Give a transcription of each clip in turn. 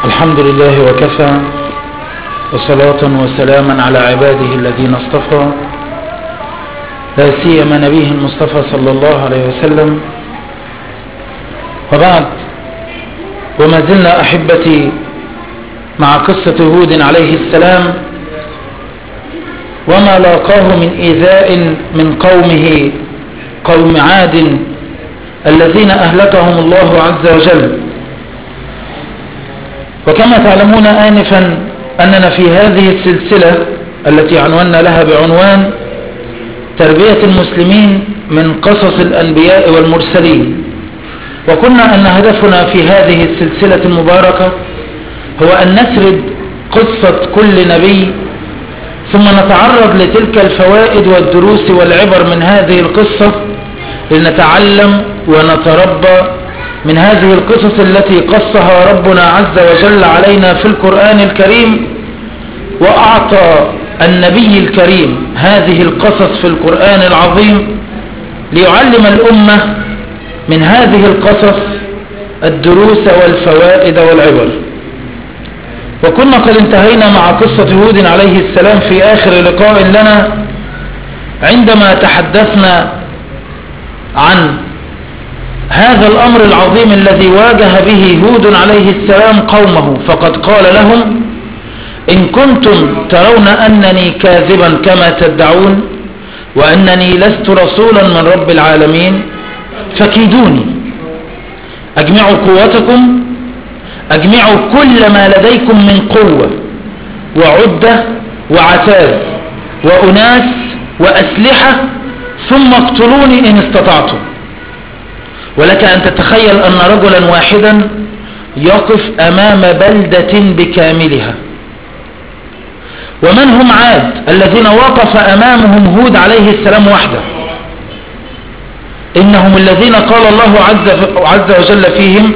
الحمد لله وكفى وصلاة وسلاما على عباده الذين اصطفى لا سيما نبيه المصطفى صلى الله عليه وسلم وبعد وما زلنا أحبتي مع قصة هود عليه السلام وما لاقاه من إيذاء من قومه قوم عاد الذين أهلكهم الله عز وجل وكما تعلمون آنفا أننا في هذه السلسلة التي عنونا لها بعنوان تربية المسلمين من قصص الأنبياء والمرسلين وكنا أن هدفنا في هذه السلسلة المباركة هو أن نسرد قصة كل نبي ثم نتعرض لتلك الفوائد والدروس والعبر من هذه القصة لنتعلم ونتربى من هذه القصص التي قصها ربنا عز وجل علينا في القرآن الكريم وأعطى النبي الكريم هذه القصص في القرآن العظيم ليعلم الأمة من هذه القصص الدروس والفوائد والعبر وكنا قد انتهينا مع قصة هود عليه السلام في آخر لقاء لنا عندما تحدثنا عن هذا الأمر العظيم الذي واجه به هود عليه السلام قومه فقد قال لهم إن كنتم ترون أنني كاذبا كما تدعون وأنني لست رسولا من رب العالمين فكيدوني أجمعوا قوتكم أجمعوا كل ما لديكم من قوة وعدة وعتاد وأناس وأسلحة ثم اقتلوني إن استطعتم ولك أن تتخيل أن رجلا واحدا يقف أمام بلدة بكاملها ومن هم عاد الذين وقف أمامهم هود عليه السلام وحده إنهم الذين قال الله عز, عز وجل فيهم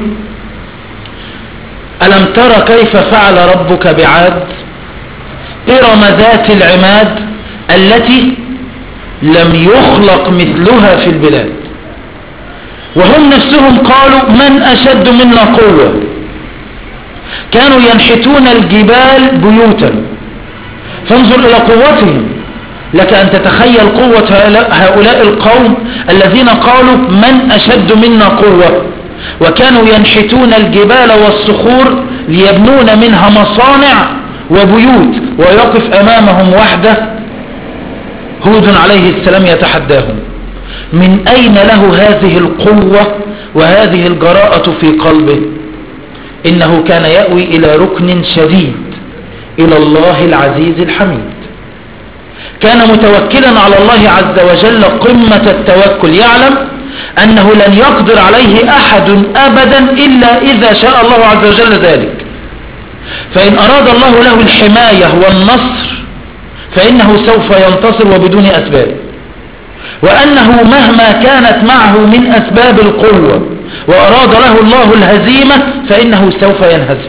ألم تر كيف فعل ربك بعاد إرم ذات العماد التي لم يخلق مثلها في البلاد وهم نفسهم قالوا من أشد منا قوة كانوا ينحتون الجبال بيوتا فانظر إلى قوتهم لك أن تتخيل قوة هؤلاء القوم الذين قالوا من أشد منا قوة وكانوا ينحتون الجبال والصخور ليبنون منها مصانع وبيوت ويقف أمامهم وحده هود عليه السلام يتحداهم من أين له هذه القوة وهذه الجراءة في قلبه إنه كان يأوي إلى ركن شديد إلى الله العزيز الحميد كان متوكلا على الله عز وجل قمة التوكل يعلم أنه لن يقدر عليه أحد أبدا إلا إذا شاء الله عز وجل ذلك فإن أراد الله له الحماية والنصر فإنه سوف ينتصر وبدون أسباب وأنه مهما كانت معه من أسباب القوة وأراد له الله الهزيمة فإنه سوف ينهزم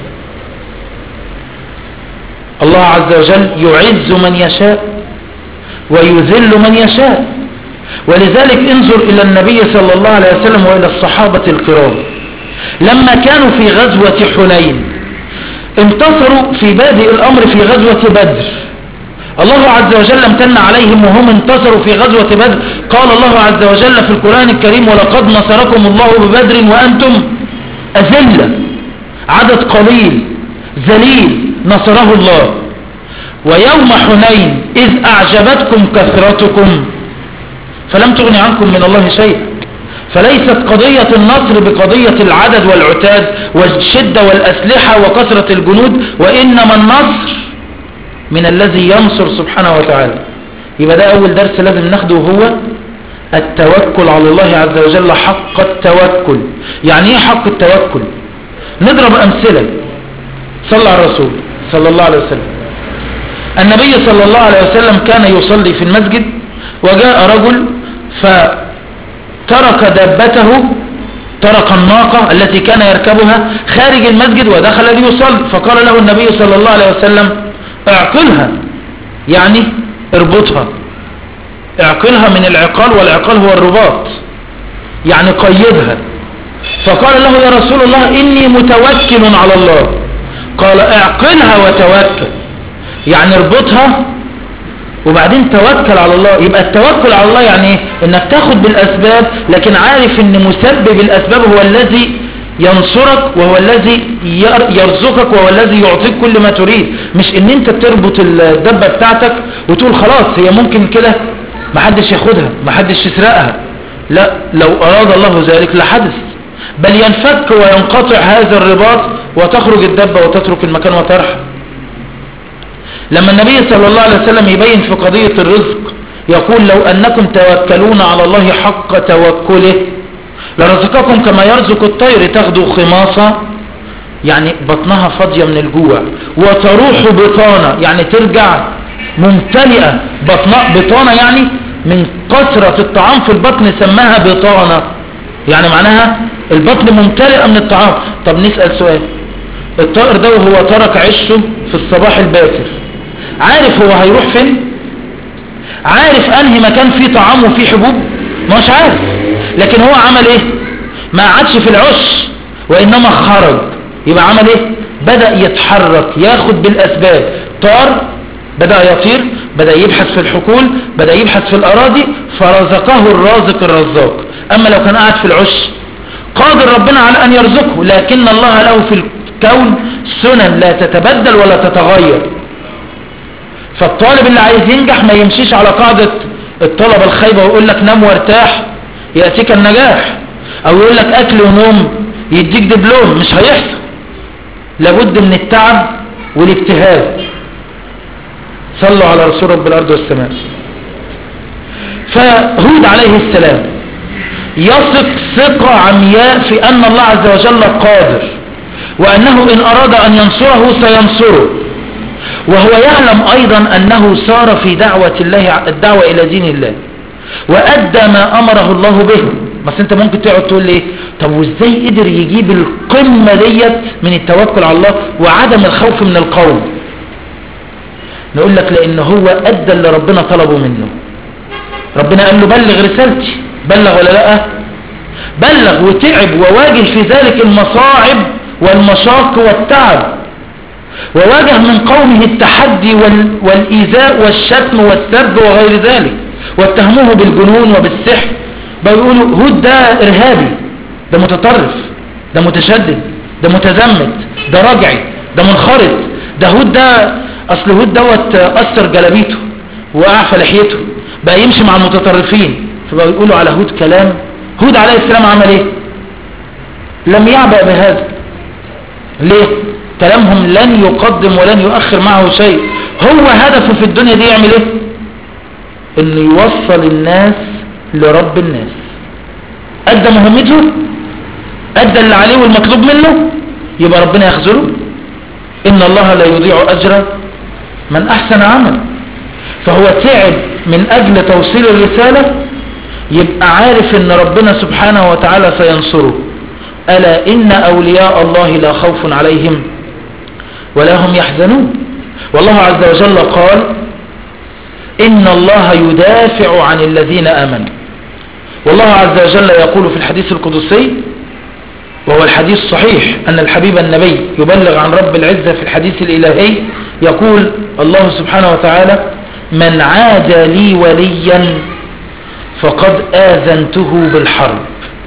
الله عز وجل يعز من يشاء ويذل من يشاء ولذلك انظر إلى النبي صلى الله عليه وسلم وإلى الصحابة الكرام لما كانوا في غزوة حنين انتصروا في بادئ الأمر في غزوة بدر الله عز وجل امتن عليهم وهم انتصروا في غزوة بدر قال الله عز وجل في القرآن الكريم ولقد نصركم الله ببدر وأنتم أذلة عدد قليل ذليل نصره الله ويوم حنين إذ أعجبتكم كثرتكم فلم تغن عنكم من الله شيء فليست قضية النصر بقضية العدد والعتاد والشدة والأسلحة وكثرة الجنود وإنما النصر من الذي ينصر سبحانه وتعالى يبقى ده أول درس لازم ناخده هو التوكل على الله عز وجل حق التوكل يعني ايه حق التوكل نضرب أمثلة صلى على الرسول صلى الله عليه وسلم النبي صلى الله عليه وسلم كان يصلي في المسجد وجاء رجل فترك دابته ترك الناقة التي كان يركبها خارج المسجد ودخل ليصلي فقال له النبي صلى الله عليه وسلم اعقلها يعني اربطها اعقلها من العقال والعقال هو الرباط يعني قيدها فقال له يا رسول الله إني متوكل على الله قال اعقلها وتوكل يعني اربطها وبعدين توكل على الله يبقى التوكل على الله يعني ايه انك تاخد بالاسباب لكن عارف ان مسبب الاسباب هو الذي ينصرك وهو الذي يرزقك وهو الذي يعطيك كل ما تريد مش ان انت تربط الدبة بتاعتك وتقول خلاص هي ممكن كده محدش ياخدها محدش يسرقها لا لو اراد الله ذلك لحدث بل ينفك وينقطع هذا الرباط وتخرج الدبة وتترك المكان وترحل لما النبي صلى الله عليه وسلم يبين في قضية الرزق يقول لو أنكم توكلون على الله حق توكله لرزقكم كما يرزق الطير تغدو خماصة يعني بطنها فاضية من الجوع وتروح بطانة يعني ترجع ممتلئة بطانة يعني من كثرة الطعام في البطن سماها بطانة يعني معناها البطن ممتلئة من الطعام طب نسأل سؤال الطائر ده وهو ترك عشه في الصباح الباكر عارف هو هيروح فين عارف انهي مكان فيه طعام وفيه حبوب مش عارف لكن هو عمل ايه ما عادش في العش وانما خرج يبقى عمل ايه بدأ يتحرك ياخد بالاسباب طار بدأ يطير بدأ يبحث في الحقول بدأ يبحث في الاراضي فرزقه الرازق الرزاق اما لو كان قاعد في العش قادر ربنا على ان يرزقه لكن الله له في الكون سنن لا تتبدل ولا تتغير فالطالب اللي عايز ينجح ما يمشيش على قاعدة الطلبة الخايبة ويقول لك نام وارتاح يأتيك النجاح او يقول لك اكل ونوم يديك دبلوم مش هيحصل لابد من التعب والاجتهاد صلوا على رسول رب الارض والسماء فهود عليه السلام يثق ثقة عمياء في ان الله عز وجل قادر وانه ان اراد ان ينصره سينصره وهو يعلم أيضا أنه سار في دعوة الله الدعوة إلى دين الله وأدى ما أمره الله به بس أنت ممكن تقعد تقول لي طب وإزاي قدر يجيب القمة ديت من التوكل على الله وعدم الخوف من القوم نقول لك لأن هو أدى اللي ربنا طلبه منه ربنا قال له بلغ رسالتي بلغ ولا لا بلغ وتعب وواجه في ذلك المصاعب والمشاق والتعب وواجه من قومه التحدي والإيذاء والشتم والسب وغير ذلك واتهموه بالجنون وبالسحر بيقولوا هود ده إرهابي ده متطرف ده متشدد ده متزمت ده رجعي ده منخرط ده هود ده أصل هود دوت أثر جلبيته وأعفى لحيته بقى يمشي مع المتطرفين فبيقولوا على هود كلام هود عليه السلام عمل ايه لم يعبأ بهذا ليه كلامهم لن يقدم ولن يؤخر معه شيء هو هدفه في الدنيا دي يعمل ايه انه يوصل الناس لرب الناس ادى مهمته ادى اللي عليه والمطلوب منه يبقى ربنا يخذله ان الله لا يضيع اجر من احسن عمل فهو تعب من اجل توصيل الرسالة يبقى عارف ان ربنا سبحانه وتعالى سينصره ألا إن أولياء الله لا خوف عليهم ولا هم يحزنون والله عز وجل قال إن الله يدافع عن الذين آمنوا والله عز وجل يقول في الحديث القدسي وهو الحديث صحيح أن الحبيب النبي يبلغ عن رب العزة في الحديث الإلهي يقول الله سبحانه وتعالى من عاد لي وليا فقد آذنته بالحرب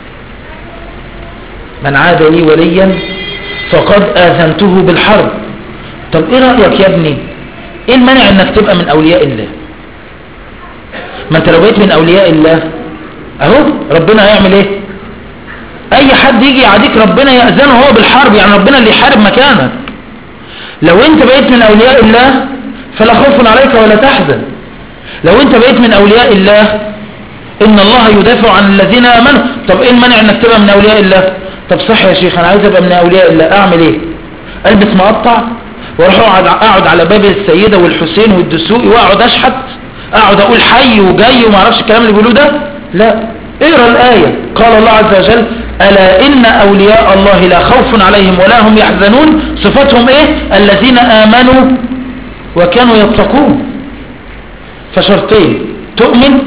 من عاد لي وليا فقد آذنته بالحرب طب ايه رأيك يا ابني ايه المانع انك تبقى من اولياء الله ما انت لو بقيت من اولياء الله اهو ربنا هيعمل ايه اي حد يجي يعاديك ربنا يأذنه هو بالحرب يعني ربنا اللي يحارب مكانك لو انت بقيت من اولياء الله فلا خوف عليك ولا تحزن لو انت بقيت من اولياء الله ان الله يدافع عن الذين امنوا طب ايه المانع انك تبقى من اولياء الله طب صح يا شيخ انا عايز ابقى من اولياء الله اعمل ايه البس مقطع واروح اقعد اقعد على باب السيدة والحسين والدسوقي واقعد اشحت اقعد اقول حي وجاي وما اعرفش الكلام اللي بيقولوه ده لا اقرا الايه قال الله عز وجل الا ان اولياء الله لا خوف عليهم ولا هم يحزنون صفاتهم ايه الذين امنوا وكانوا يتقون فشرطين تؤمن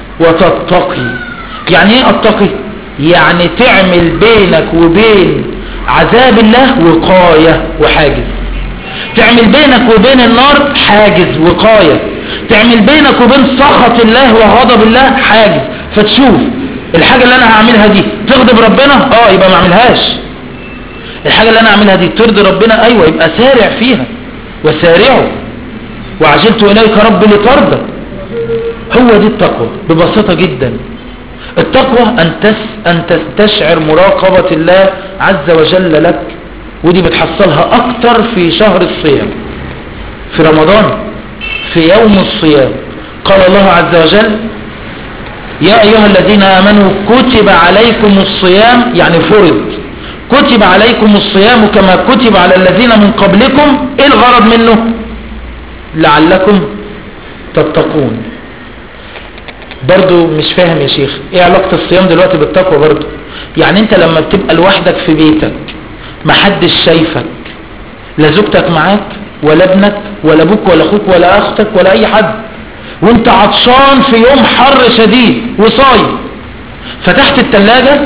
وتتقي يعني ايه اتقي يعني تعمل بينك وبين عذاب الله وقاية وحاجز تعمل بينك وبين النار حاجز وقاية تعمل بينك وبين سخط الله وغضب الله حاجز فتشوف الحاجة اللي انا هعملها دي تغضب ربنا اه يبقى ما اعملهاش الحاجة اللي انا اعملها دي ترضي ربنا ايوه يبقى سارع فيها وسارعوا وعجلت اليك ربي لترضى هو دي التقوى ببساطة جدا التقوى أن, تس أن تستشعر مراقبة الله عز وجل لك ودي بتحصلها أكتر في شهر الصيام في رمضان في يوم الصيام قال الله عز وجل يا أيها الذين آمنوا كتب عليكم الصيام يعني فرض كتب عليكم الصيام كما كتب على الذين من قبلكم ايه الغرض منه لعلكم تتقون برضو مش فاهم يا شيخ ايه علاقة الصيام دلوقتي بالتقوى برضو يعني انت لما بتبقى لوحدك في بيتك محدش شايفك لا زوجتك معاك ولا ابنك ولا ابوك ولا اخوك ولا اختك ولا اي حد وانت عطشان في يوم حر شديد وصايم فتحت التلاجة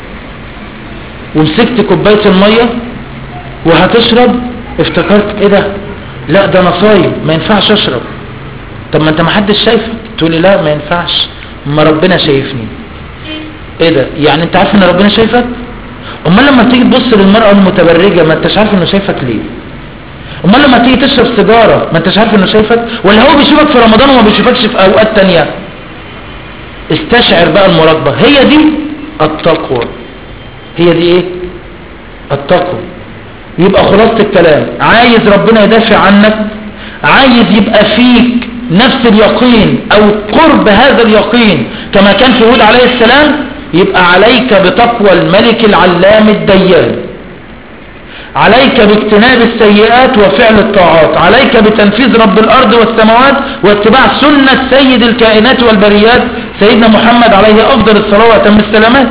ومسكت كوباية المية وهتشرب افتكرت ايه ده لا ده انا صايم ما ينفعش اشرب طب ما انت ما حدش شايفك تقول لي لا ما ينفعش ما ربنا شايفني ايه ده يعني انت عارف ان ربنا شايفك امال لما تيجي تبص للمرأة المتبرجة ما انتش عارف انه شايفك ليه امال لما تيجي تشرب سيجارة ما انتش عارف انه شايفك ولا هو بيشوفك في رمضان وما بيشوفكش في اوقات تانية استشعر بقى المراقبة هي دي التقوى هي دي ايه التقوى يبقى خلاصة الكلام عايز ربنا يدافع عنك عايز يبقى فيك نفس اليقين او قرب هذا اليقين كما كان في هود عليه السلام يبقى عليك بتقوى الملك العلام الديان عليك باجتناب السيئات وفعل الطاعات عليك بتنفيذ رب الأرض والسماوات واتباع سنة سيد الكائنات والبريات سيدنا محمد عليه أفضل الصلاة وأتم السلامات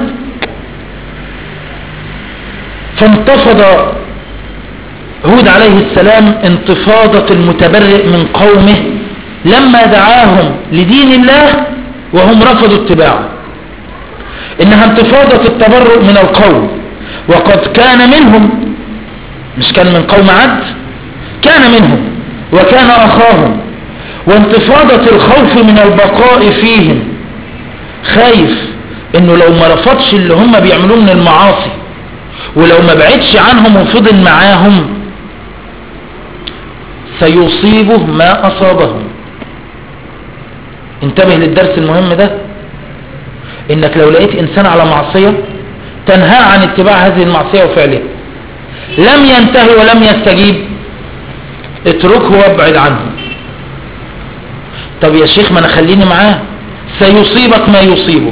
فانتفض هود عليه السلام انتفاضة المتبرئ من قومه لما دعاهم لدين الله وهم رفضوا اتباعه انها انتفاضة التبرؤ من القوم وقد كان منهم مش كان من قوم عد كان منهم وكان اخاهم وانتفاضة الخوف من البقاء فيهم خايف انه لو ما رفضش اللي هم بيعملوه من المعاصي ولو ما بعدش عنهم وفضل معاهم سيصيبه ما اصابهم انتبه للدرس المهم ده انك لو لقيت انسان على معصية تنهى عن اتباع هذه المعصية وفعلها لم ينتهي ولم يستجيب اتركه وابعد عنه طب يا شيخ ما انا خليني معاه سيصيبك ما يصيبه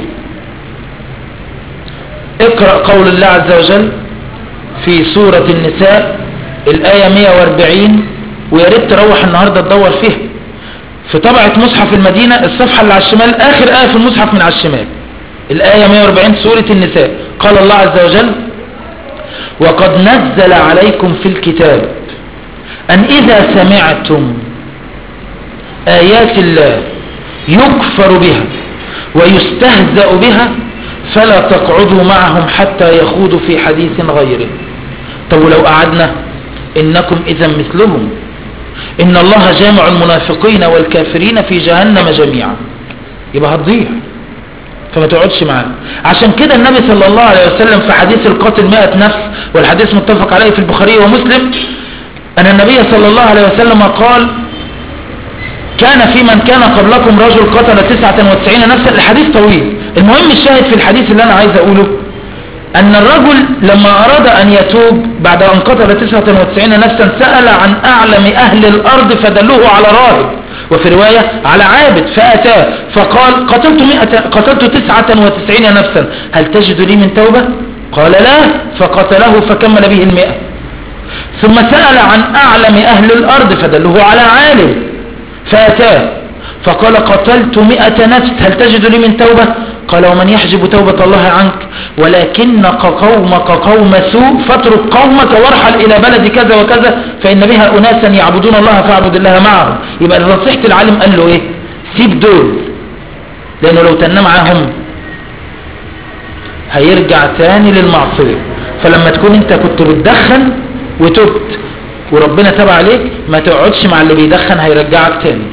اقرأ قول الله عز وجل في سورة النساء الآية 140 ويا ريت تروح النهاردة تدور فيها في طبعة مصحف المدينة الصفحة اللي على الشمال آخر آية في المصحف من على الشمال الآية 140 سورة النساء قال الله عز وجل وقد نزل عليكم في الكتاب أن إذا سمعتم آيات الله يكفر بها ويستهزأ بها فلا تقعدوا معهم حتى يخوضوا في حديث غيره طب ولو قعدنا إنكم إذا مثلهم إن الله جامع المنافقين والكافرين في جهنم جميعا يبقى هتضيع فما تقعدش معاه عشان كده النبي صلى الله عليه وسلم في حديث القاتل مئة نفس والحديث متفق عليه في البخاري ومسلم أن النبي صلى الله عليه وسلم قال كان في من كان قبلكم رجل قتل 99 نفسا الحديث طويل المهم الشاهد في الحديث اللي أنا عايز أقوله أن الرجل لما أراد أن يتوب بعد أن قتل 99 نفسا سأل عن أعلم أهل الأرض فدلوه على راهب وفي رواية على عابد فأتاه فقال قتلت, مئة قتلت تسعة وتسعين نفسا هل تجد لي من توبة قال لا فقتله فكمل به المئة ثم سأل عن أعلم أهل الأرض فدلوه على عالم فأتاه فقال قتلت مئة نفس هل تجد لي من توبة قال ومن يحجب توبة الله عنك ولكنك قومك قوم سوء فاترك قومك وارحل إلى بلد كذا وكذا فإن بها أناسا يعبدون الله فاعبد الله معهم يبقى نصيحة العالم قال له إيه سيب دول لأنه لو تنى معاهم هيرجع تاني للمعصية فلما تكون انت كنت بتدخن وتبت وربنا تبع عليك ما تقعدش مع اللي بيدخن هيرجعك تاني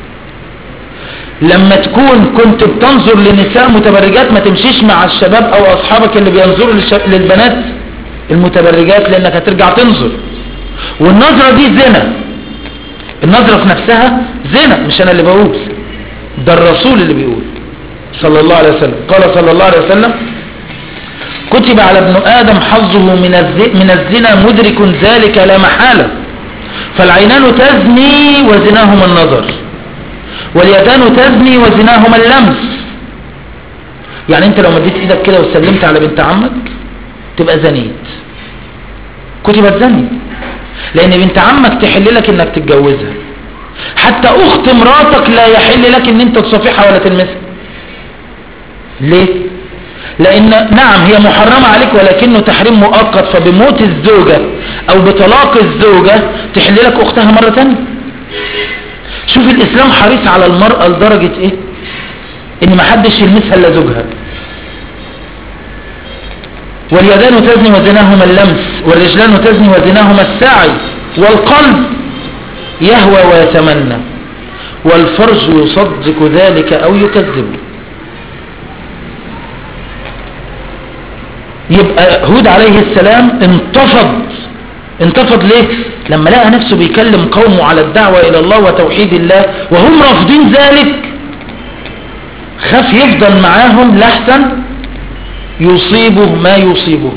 لما تكون كنت بتنظر لنساء متبرجات ما تمشيش مع الشباب او اصحابك اللي بينظروا للش- للبنات المتبرجات لانك هترجع تنظر والنظرة دي زنا النظرة في نفسها زنا مش انا اللي بقول ده الرسول اللي بيقول صلى الله عليه وسلم قال صلى الله عليه وسلم كتب على ابن آدم حظه من الز- من الزنا مدرك ذلك لا محالة فالعينان تزني وزناهما النظر واليدان تزني وزناهما اللمس يعني انت لو مديت ايدك كده وسلمت على بنت عمك تبقى زنيت كتبت زني لان بنت عمك تحل لك انك تتجوزها حتى اخت مراتك لا يحل لك ان انت تصافحها ولا تلمسها ليه لان نعم هي محرمة عليك ولكنه تحريم مؤقت فبموت الزوجة او بطلاق الزوجة تحل لك اختها مرة تانية شوف الاسلام حريص على المرأة لدرجة ايه ان ما حدش يلمسها الا زوجها واليدان تزني وزناهما اللمس والرجلان تزني وزناهما السعي والقلب يهوى ويتمنى والفرج يصدق ذلك او يكذبه يبقى هود عليه السلام انتفض انتفض ليه لما لقى نفسه بيكلم قومه على الدعوة الى الله وتوحيد الله وهم رافضين ذلك خاف يفضل معاهم لحسن يصيبه ما يصيبه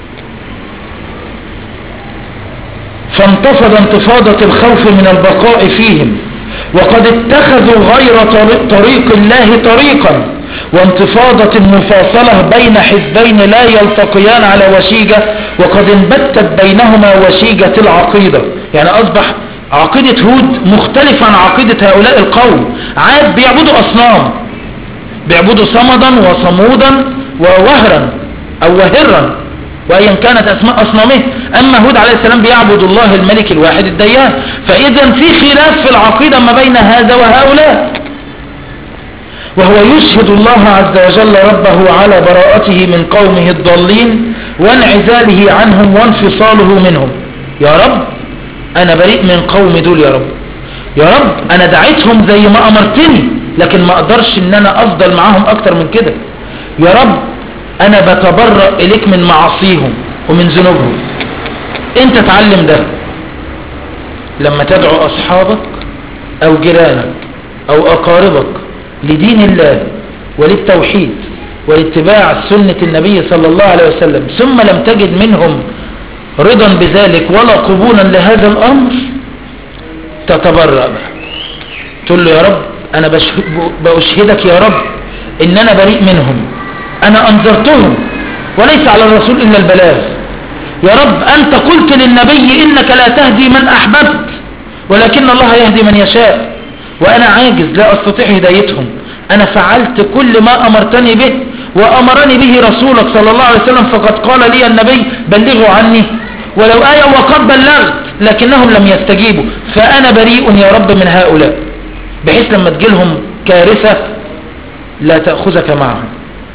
فانتفض انتفاضة الخوف من البقاء فيهم وقد اتخذوا غير طريق, طريق الله طريقا وانتفاضة المفاصلة بين حزبين لا يلتقيان على وشيجة وقد انبتت بينهما وشيجة العقيدة يعني أصبح عقيدة هود مختلفة عن عقيدة هؤلاء القوم عاد بيعبدوا أصنام بيعبدوا صمدا وصمودا ووهرا أو وهرا وأيا كانت أسماء أصنامه أما هود عليه السلام بيعبد الله الملك الواحد الديان فإذا في خلاف في العقيدة ما بين هذا وهؤلاء وهو يشهد الله عز وجل ربه على براءته من قومه الضالين وانعزاله عنهم وانفصاله منهم يا رب أنا بريء من قوم دول يا رب يا رب أنا دعيتهم زي ما أمرتني لكن ما أقدرش إن أنا أفضل معاهم أكتر من كده يا رب أنا بتبرأ إليك من معاصيهم ومن ذنوبهم أنت تعلم ده لما تدعو أصحابك أو جيرانك أو أقاربك لدين الله وللتوحيد ولاتباع سنة النبي صلى الله عليه وسلم ثم لم تجد منهم رضا بذلك ولا قبولا لهذا الأمر تتبرأ بقى تقول له يا رب أنا بأشهدك يا رب إن أنا بريء منهم أنا أنذرتهم وليس على الرسول إلا البلاغ يا رب أنت قلت للنبي إنك لا تهدي من أحببت ولكن الله يهدي من يشاء وأنا عاجز لا أستطيع هدايتهم أنا فعلت كل ما أمرتني به وأمرني به رسولك صلى الله عليه وسلم فقد قال لي النبي بلغوا عني ولو آية وقد بلغت لكنهم لم يستجيبوا فأنا بريء يا رب من هؤلاء بحيث لما تجيلهم كارثة لا تأخذك معهم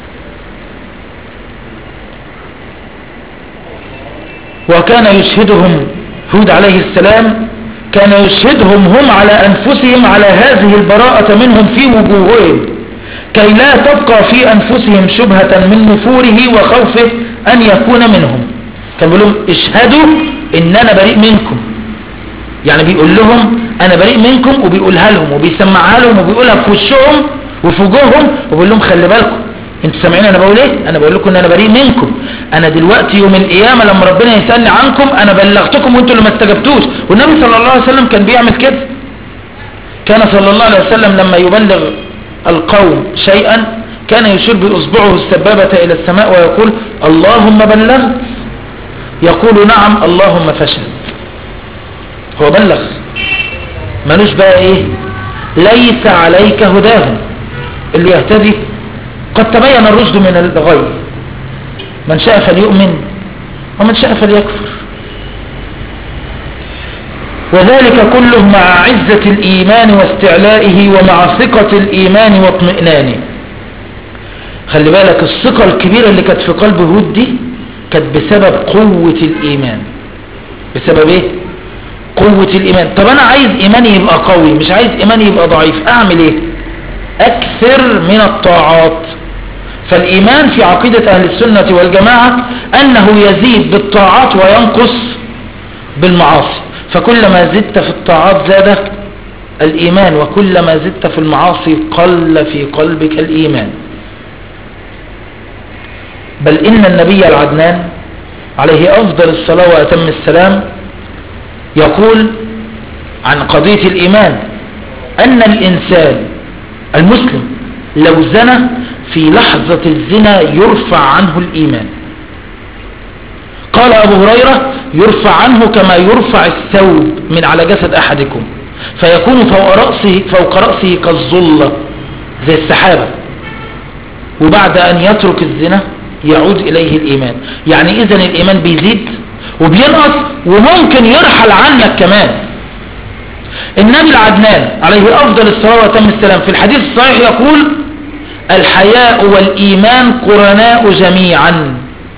وكان يشهدهم هود عليه السلام كان يشهدهم هم على أنفسهم على هذه البراءة منهم في وجوههم كي لا تبقى في أنفسهم شبهة من نفوره وخوفه أن يكون منهم كان بيقول لهم اشهدوا إن أنا بريء منكم يعني بيقول لهم أنا بريء منكم وبيقولها لهم وبيسمعها لهم وبيقولها في وشهم وفي وجوههم وبيقول لهم خلي بالكم انتوا سامعين انا بقول ايه انا بقول لكم ان انا بريء منكم انا دلوقتي يوم القيامه لما ربنا يسالني عنكم انا بلغتكم وانتوا اللي ما استجبتوش والنبي صلى الله عليه وسلم كان بيعمل كده كان صلى الله عليه وسلم لما يبلغ القوم شيئا كان يشير باصبعه السبابه الى السماء ويقول اللهم بلغت يقول نعم اللهم فشل هو بلغ ملوش بقى ايه ليس عليك هداهم اللي يهتدي قد تبين الرشد من الغي من شاء فليؤمن ومن شاء فليكفر وذلك كله مع عزة الإيمان واستعلائه ومع ثقة الإيمان واطمئنانه خلي بالك الثقة الكبيرة اللي كانت في قلب هود دي كانت بسبب قوة الإيمان بسبب ايه قوة الإيمان طب أنا عايز إيماني يبقى قوي مش عايز إيماني يبقى ضعيف أعمل إيه أكثر من الطاعات فالإيمان في عقيدة أهل السنة والجماعة أنه يزيد بالطاعات وينقص بالمعاصي فكلما زدت في الطاعات زاد الإيمان وكلما زدت في المعاصي قل في قلبك الإيمان بل إن النبي العدنان عليه أفضل الصلاة وأتم السلام يقول عن قضية الإيمان أن الإنسان المسلم لو زنى في لحظة الزنا يرفع عنه الإيمان قال أبو هريرة يرفع عنه كما يرفع الثوب من على جسد أحدكم فيكون فوق رأسه, فوق رأسه كالظلة زي السحابة وبعد أن يترك الزنا يعود إليه الإيمان يعني إذن الإيمان بيزيد وبينقص وممكن يرحل عنك كمان النبي العدنان عليه أفضل الصلاة وتم السلام في الحديث الصحيح يقول الحياء والإيمان قرناء جميعا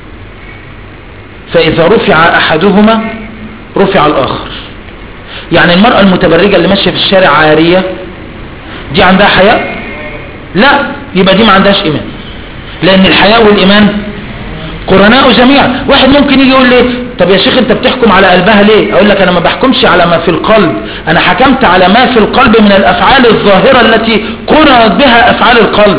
فإذا رفع أحدهما رفع الآخر يعني المرأة المتبرجة اللي ماشية في الشارع عارية دي عندها حياء لا يبقى دي ما عندهاش إيمان لأن الحياء والإيمان قرناء جميعا واحد ممكن يجي يقول لي طب يا شيخ انت بتحكم على قلبها ليه اقول لك انا ما بحكمش على ما في القلب انا حكمت على ما في القلب من الافعال الظاهرة التي قرنت بها افعال القلب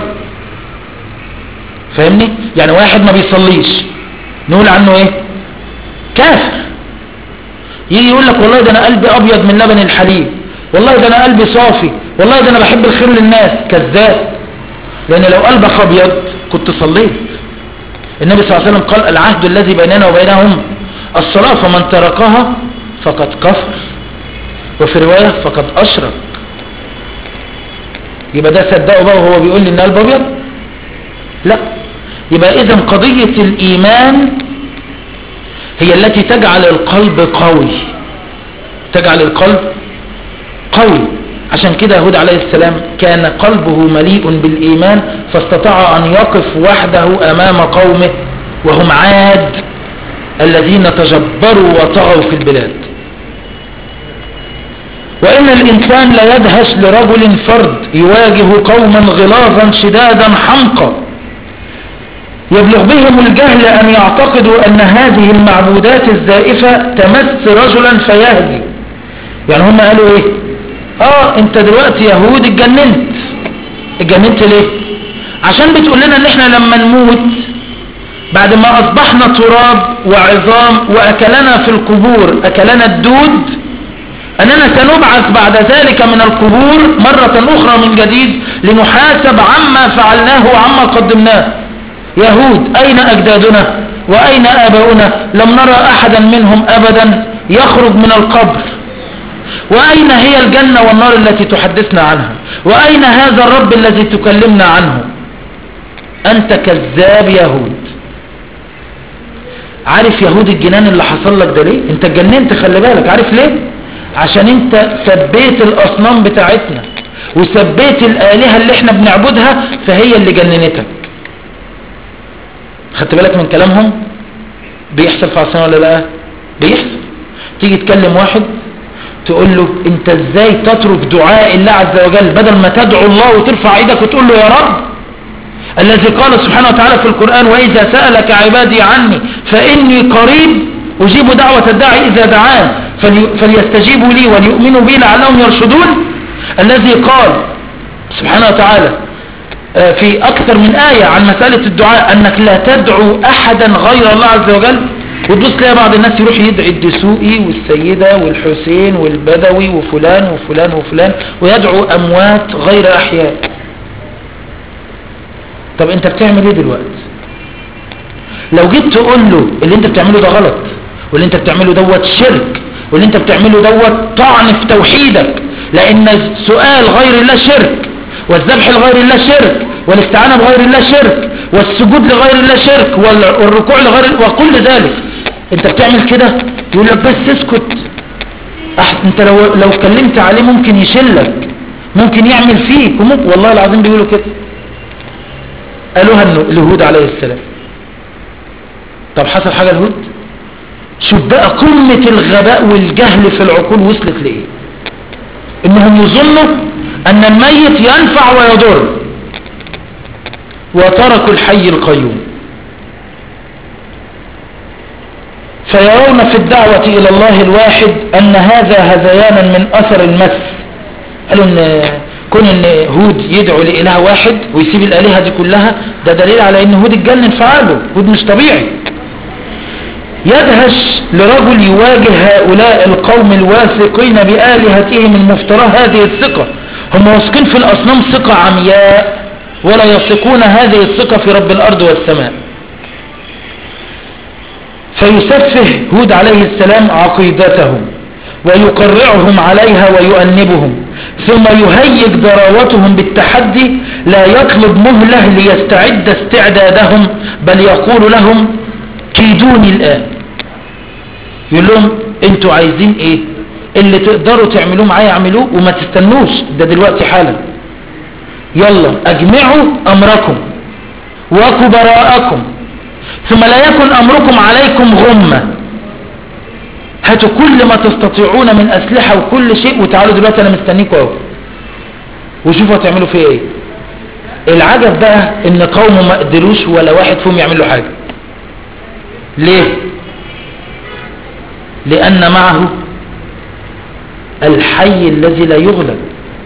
فاهمني يعني واحد ما بيصليش نقول عنه ايه كافر يجي يقول لك والله ده انا قلبي ابيض من لبن الحليب والله ده انا قلبي صافي والله ده انا بحب الخير للناس كذاب لان لو قلبك ابيض كنت صليت النبي صلى الله عليه وسلم قال العهد الذي بيننا وبينهم الصلاة فمن تركها فقد كفر وفي رواية فقد أشرك يبقى ده صدقه بقى وهو بيقول لي ان قلب ابيض لا يبقى اذا قضية الايمان هي التي تجعل القلب قوي تجعل القلب قوي عشان كده هود عليه السلام كان قلبه مليء بالإيمان فاستطاع أن يقف وحده أمام قومه وهم عاد الذين تجبروا وطغوا في البلاد وإن الإنسان لا يدهش لرجل فرد يواجه قوما غلاظا شدادا حمقا يبلغ بهم الجهل أن يعتقدوا أن هذه المعبودات الزائفة تمس رجلا فيهدي يعني هم قالوا إيه اه انت دلوقتي يهود اتجننت اتجننت ليه عشان بتقول لنا ان احنا لما نموت بعد ما اصبحنا تراب وعظام واكلنا في القبور اكلنا الدود اننا سنبعث بعد ذلك من القبور مرة اخرى من جديد لنحاسب عما فعلناه وعما قدمناه يهود اين اجدادنا واين اباؤنا لم نرى احدا منهم ابدا يخرج من القبر وأين هي الجنة والنار التي تحدثنا عنها وأين هذا الرب الذي تكلمنا عنه أنت كذاب يهود عارف يهود الجنان اللي حصل لك ده ليه انت اتجننت خلي بالك عارف ليه عشان انت سبيت الأصنام بتاعتنا وسبيت الآلهة اللي احنا بنعبدها فهي اللي جننتك خدت بالك من كلامهم بيحصل في عصرنا ولا لا بيحصل تيجي تكلم واحد تقول له انت ازاي تترك دعاء الله عز وجل بدل ما تدعو الله وترفع ايدك وتقول له يا رب الذي قال سبحانه وتعالى في القرآن وإذا سألك عبادي عني فإني قريب أجيب دعوة الداعي إذا دعان فليستجيبوا لي وليؤمنوا بي لعلهم يرشدون الذي قال سبحانه وتعالى في أكثر من آية عن مسألة الدعاء أنك لا تدعو أحدا غير الله عز وجل وتبص تلاقي بعض الناس يروح يدعي الدسوقي والسيدة والحسين والبدوي وفلان وفلان وفلان ويدعو أموات غير أحياء طب انت بتعمل ايه دلوقتي لو جيت تقول له اللي انت بتعمله ده غلط واللي انت بتعمله دوت شرك واللي انت بتعمله دوت طعن في توحيدك لان السؤال غير الله شرك والذبح لغير الله شرك والاستعانة بغير الله شرك والسجود لغير الله شرك والركوع لغير وكل ذلك انت بتعمل كده يقول لك بس اسكت انت لو لو اتكلمت عليه ممكن يشلك ممكن يعمل فيك وممكن والله العظيم بيقولوا كده قالوها إنه لهود عليه السلام طب حصل حاجة لهود شوف بقى قمة الغباء والجهل في العقول وصلت لإيه إنهم يظنوا أن الميت ينفع ويضر وتركوا الحي القيوم فيرون في الدعوة إلى الله الواحد أن هذا هذيانا من أثر المس قالوا إن كون إن هود يدعو لإله واحد ويسيب الآلهة دي كلها ده دليل على إن هود اتجنن فعاله هود مش طبيعي يدهش لرجل يواجه هؤلاء القوم الواثقين بآلهتهم المفترى هذه الثقة هم واثقين في الأصنام ثقة عمياء ولا يثقون هذه الثقة في رب الأرض والسماء فيسفه هود عليه السلام عقيدتهم ويقرعهم عليها ويؤنبهم ثم يهيج ضراوتهم بالتحدي لا يطلب مهلة ليستعد استعدادهم بل يقول لهم كيدوني الآن يقول لهم انتوا عايزين ايه اللي تقدروا تعملوه معايا اعملوه وما تستنوش ده دلوقتي حالا يلا اجمعوا امركم وكبراءكم ثم لا يكن امركم عليكم غمة هاتوا كل ما تستطيعون من اسلحة وكل شيء وتعالوا دلوقتي انا مستنيكم اهو وشوفوا هتعملوا فيه ايه العجب بقى ان قومه ما قدروش ولا واحد فيهم يعمل له حاجة ليه لان معه الحي الذي لا يغلب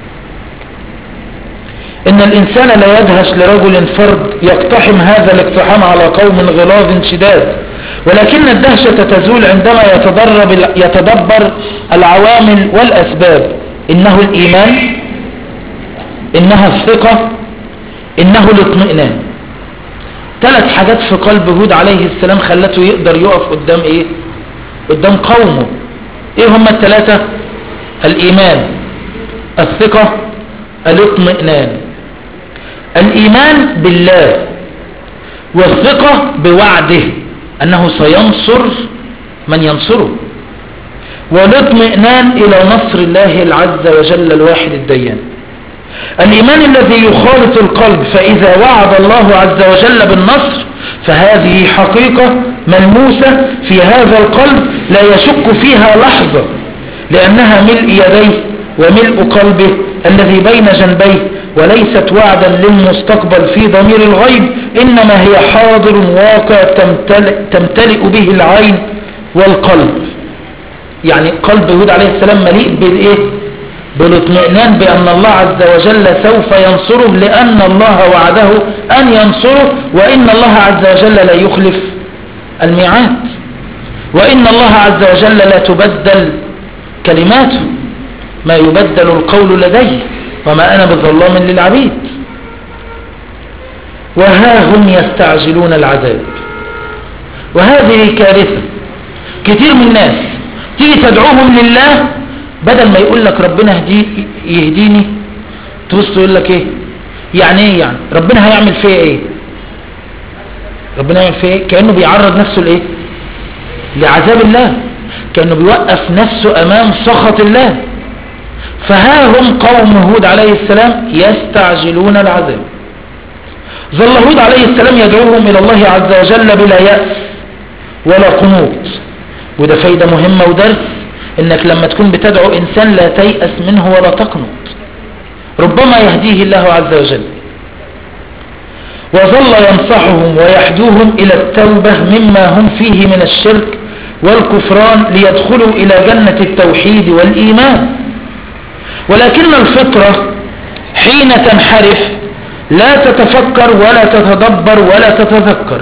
ان الانسان لا يدهش لرجل فرد يقتحم هذا الاقتحام على قوم غلاظ شداد ولكن الدهشة تزول عندما يتدرب يتدبر العوامل والاسباب انه الايمان انها الثقة انه الاطمئنان ثلاث حاجات في قلب هود عليه السلام خلته يقدر يقف قدام ايه قدام قومه ايه هما الثلاثة الايمان الثقة الاطمئنان الايمان بالله والثقة بوعده انه سينصر من ينصره والاطمئنان الى نصر الله العز وجل الواحد الديان الإيمان الذي يخالط القلب فإذا وعد الله عز وجل بالنصر فهذه حقيقة ملموسة في هذا القلب لا يشك فيها لحظة لأنها ملء يديه وملء قلبه الذي بين جنبيه وليست وعدا للمستقبل في ضمير الغيب إنما هي حاضر واقع تمتلئ, تمتلئ به العين والقلب يعني قلب هود عليه السلام مليء بالإيه بالاطمئنان بأن الله عز وجل سوف ينصره لأن الله وعده أن ينصره وإن الله عز وجل لا يخلف الميعاد وإن الله عز وجل لا تبدل كلماته ما يبدل القول لديه وما أنا بظلام للعبيد وها هم يستعجلون العذاب وهذه كارثة كتير من الناس تيجي تدعوهم لله بدل ما يقول لك ربنا يهدي يهديني تبص يقول لك ايه يعني ايه يعني ربنا هيعمل فيا ايه ربنا هيعمل فيا ايه كانه بيعرض نفسه لايه لعذاب الله كانه بيوقف نفسه امام سخط الله فها هم قوم هود عليه السلام يستعجلون العذاب ظل هود عليه السلام يدعوهم الى الله عز وجل بلا يأس ولا قنوط وده فايدة مهمة ودرس انك لما تكون بتدعو انسان لا تيأس منه ولا تقنط ربما يهديه الله عز وجل وظل ينصحهم ويحدوهم الى التوبة مما هم فيه من الشرك والكفران ليدخلوا الى جنة التوحيد والايمان ولكن الفطرة حين تنحرف لا تتفكر ولا تتدبر ولا تتذكر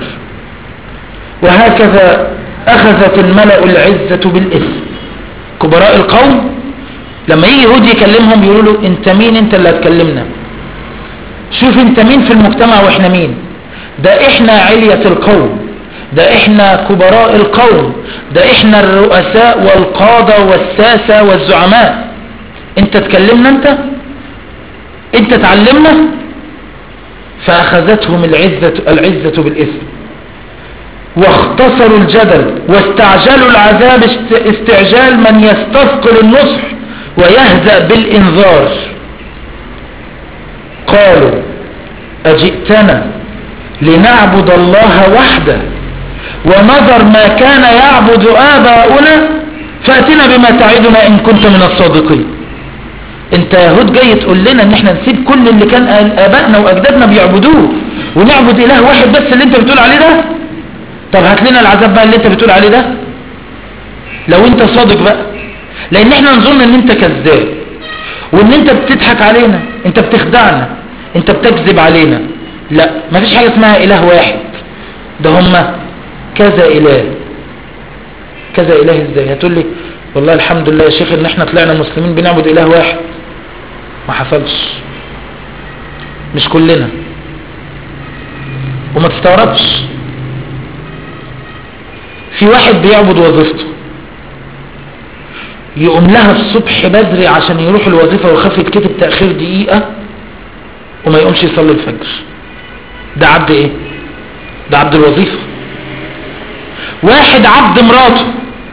وهكذا اخذت الملأ العزة بالاثم كبراء القوم لما يجي يهود يكلمهم يقولوا له انت مين انت اللي هتكلمنا شوف انت مين في المجتمع واحنا مين ده احنا علية القوم ده احنا كبراء القوم ده احنا الرؤساء والقادة والساسة والزعماء انت تكلمنا انت انت تعلمنا فاخذتهم العزة, العزة بالاثم واختصروا الجدل واستعجلوا العذاب استعجال من يستثقل النصح ويهزأ بالإنذار قالوا أجئتنا لنعبد الله وحده ونظر ما كان يعبد آباؤنا فأتنا بما تعدنا إن كنت من الصادقين انت يا هود جاي تقول لنا ان احنا نسيب كل اللي كان ابائنا واجدادنا بيعبدوه ونعبد اله واحد بس اللي انت بتقول عليه ده طب هات لنا العذاب بقى اللي انت بتقول عليه ده لو انت صادق بقى لان احنا نظن ان انت كذاب وان انت بتضحك علينا انت بتخدعنا انت بتكذب علينا لا مفيش حاجة اسمها اله واحد ده هما كذا اله كذا اله ازاي هتقول لي والله الحمد لله يا شيخ ان احنا طلعنا مسلمين بنعبد اله واحد ما حصلش مش كلنا وما تستغربش في واحد بيعبد وظيفته يقوم لها الصبح بدري عشان يروح الوظيفة ويخاف يتكتب تأخير دقيقة وما يقومش يصلي الفجر ده عبد ايه ده عبد الوظيفة واحد عبد مراته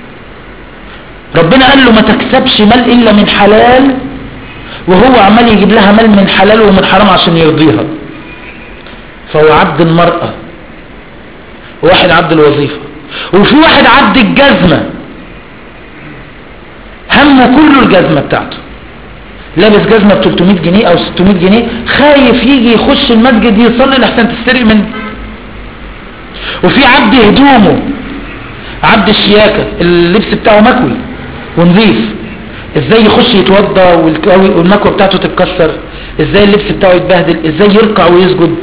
ربنا قال له ما تكسبش مال الا من حلال وهو عمال يجيب لها مال من حلال ومن حرام عشان يرضيها فهو عبد المرأة وواحد عبد الوظيفة وفي واحد عبد الجزمة همه كله الجزمة بتاعته لابس جزمة ب 300 جنيه او 600 جنيه خايف يجي يخش المسجد يصلي لحسن تسترق منه وفي عبد هدومه عبد الشياكة اللبس بتاعه مكوي ونظيف ازاي يخش يتوضى والمكوى بتاعته تتكسر ازاي اللبس بتاعه يتبهدل ازاي يركع ويسجد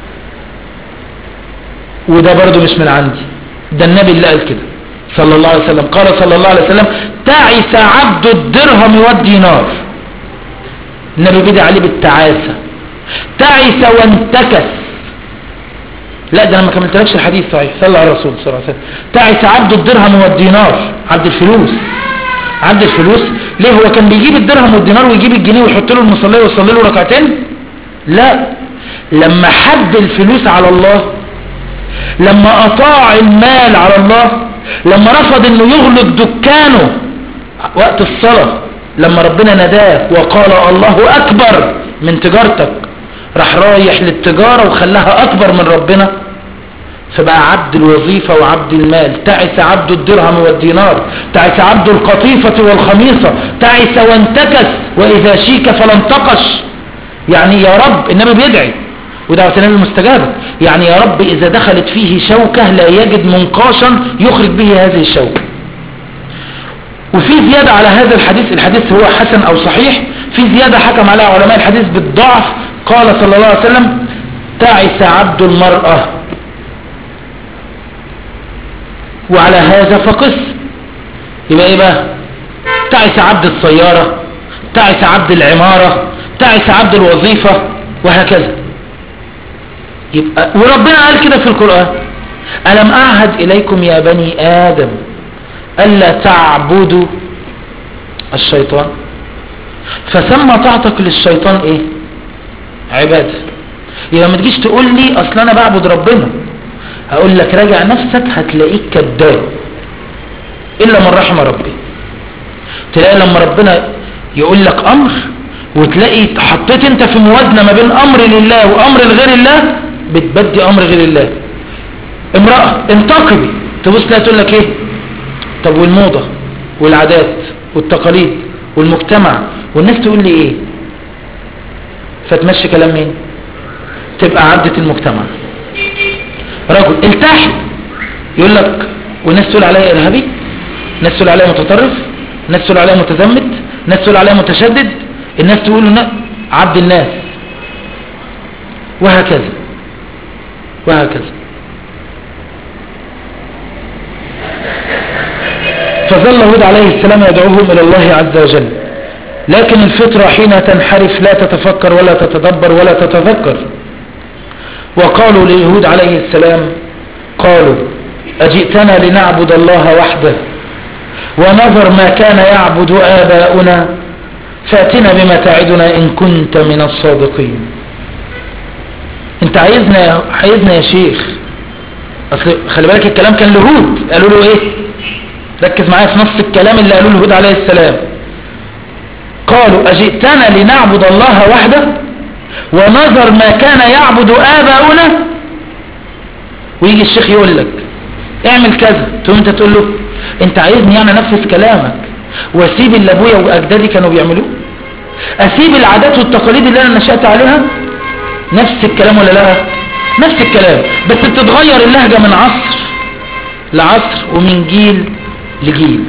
وده برضو مش من عندي ده النبي اللي قال كده صلى الله عليه وسلم قال صلى الله عليه وسلم تعس عبد الدرهم والدينار النبي بدأ عليه بالتعاسة تعس وانتكس لا ده انا ما كملتلكش الحديث صحيح صلى على الرسول صلى الله عليه وسلم تعس عبد الدرهم والدينار عبد الفلوس عبد الفلوس ليه هو كان بيجيب الدرهم والدينار ويجيب الجنيه ويحط له المصليه ويصلي له ركعتين لا لما حد الفلوس على الله لما اطاع المال على الله لما رفض انه يغلق دكانه وقت الصلاة لما ربنا نداه وقال الله اكبر من تجارتك راح رايح للتجارة وخلاها اكبر من ربنا فبقى عبد الوظيفة وعبد المال تعس عبد الدرهم والدينار تعس عبد القطيفة والخميصة تعس وانتكس واذا شيك فلا انتقش يعني يا رب النبي بيدعي ودعوة النبي مستجابة يعني يا رب إذا دخلت فيه شوكة لا يجد منقاشا يخرج به هذه الشوكة وفي زيادة على هذا الحديث الحديث هو حسن أو صحيح في زيادة حكم عليها علماء الحديث بالضعف قال صلى الله عليه وسلم تعس عبد المرأة وعلى هذا فقس يبقى ايه بقى تعس عبد السيارة تعس عبد العمارة تعس عبد الوظيفة وهكذا يبقى وربنا قال كده في القرآن ألم أعهد إليكم يا بني آدم ألا تعبدوا الشيطان فسمى طاعتك للشيطان إيه عبادة يبقى ما تجيش تقول لي أصل أنا بعبد ربنا هقول لك راجع نفسك هتلاقيك كذاب إلا من رحم ربي تلاقي لما ربنا يقول لك أمر وتلاقي حطيت انت في موازنة ما بين أمر لله وأمر لغير الله بتبدي امر غير الله امرأة انتقبي تبص لا تقول لك ايه طب والموضة والعادات والتقاليد والمجتمع والناس تقول لي ايه فتمشي كلام مين تبقى عبدة المجتمع رجل التحي يقول لك والناس تقول عليا ارهابي الناس تقول عليا متطرف الناس تقول عليا متزمت الناس تقول عليا متشدد الناس تقول عبد الناس وهكذا وهكذا فظل هود عليه السلام يدعوهم إلى الله عز وجل لكن الفطرة حين تنحرف لا تتفكر ولا تتدبر ولا تتذكر وقالوا للهود عليه السلام قالوا أجئتنا لنعبد الله وحده ونظر ما كان يعبد آباؤنا فاتنا بما تعدنا إن كنت من الصادقين انت عايزنا عايزنا يا شيخ اصل خلي بالك الكلام كان لهود قالوا له ايه ركز معايا في نص الكلام اللي قالوه لهود عليه السلام قالوا اجئتنا لنعبد الله وحده ونظر ما كان يعبد آباؤنا ويجي الشيخ يقول لك اعمل كذا تقوم انت تقول له انت عايزني يعني انفذ كلامك واسيب اللي ابويا واجدادي كانوا بيعملوه اسيب العادات والتقاليد اللي انا نشأت عليها نفس الكلام ولا لا نفس الكلام بس بتتغير اللهجة من عصر لعصر ومن جيل لجيل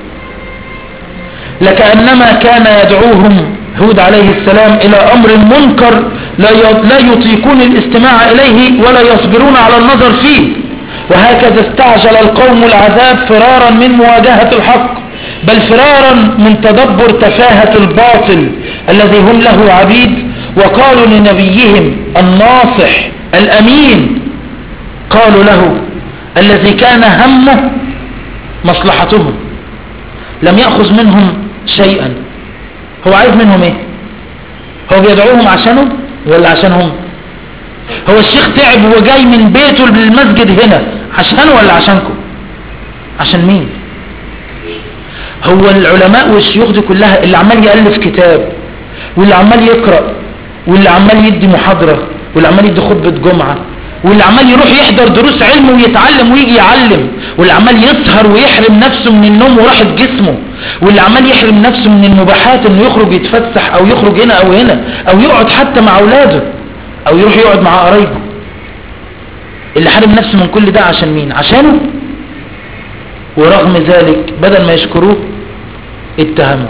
لكأنما كان يدعوهم هود عليه السلام إلى أمر منكر لا لا يطيقون الاستماع إليه ولا يصبرون على النظر فيه وهكذا استعجل القوم العذاب فرارا من مواجهة الحق بل فرارا من تدبر تفاهة الباطل الذي هم له عبيد وقالوا لنبيهم الناصح الأمين قالوا له الذي كان همه مصلحتهم لم يأخذ منهم شيئا هو عايز منهم ايه هو بيدعوهم عشانه ولا عشانهم هو الشيخ تعب وجاي من بيته للمسجد هنا عشانه ولا عشانكم عشان مين هو العلماء والشيوخ دي كلها اللي عمال يألف كتاب واللي عمال يقرأ واللي عمال يدي محاضرة واللي عمال يدي خطبة جمعة واللي عمال يروح يحضر دروس علم ويتعلم ويجي يعلم واللي عمال يسهر ويحرم نفسه من النوم وراحة جسمه واللي عمال يحرم نفسه من المباحات انه يخرج يتفسح او يخرج هنا او هنا او يقعد حتى مع اولاده او يروح يقعد مع قرايبه اللي حرم نفسه من كل ده عشان مين عشانه ورغم ذلك بدل ما يشكروه اتهموه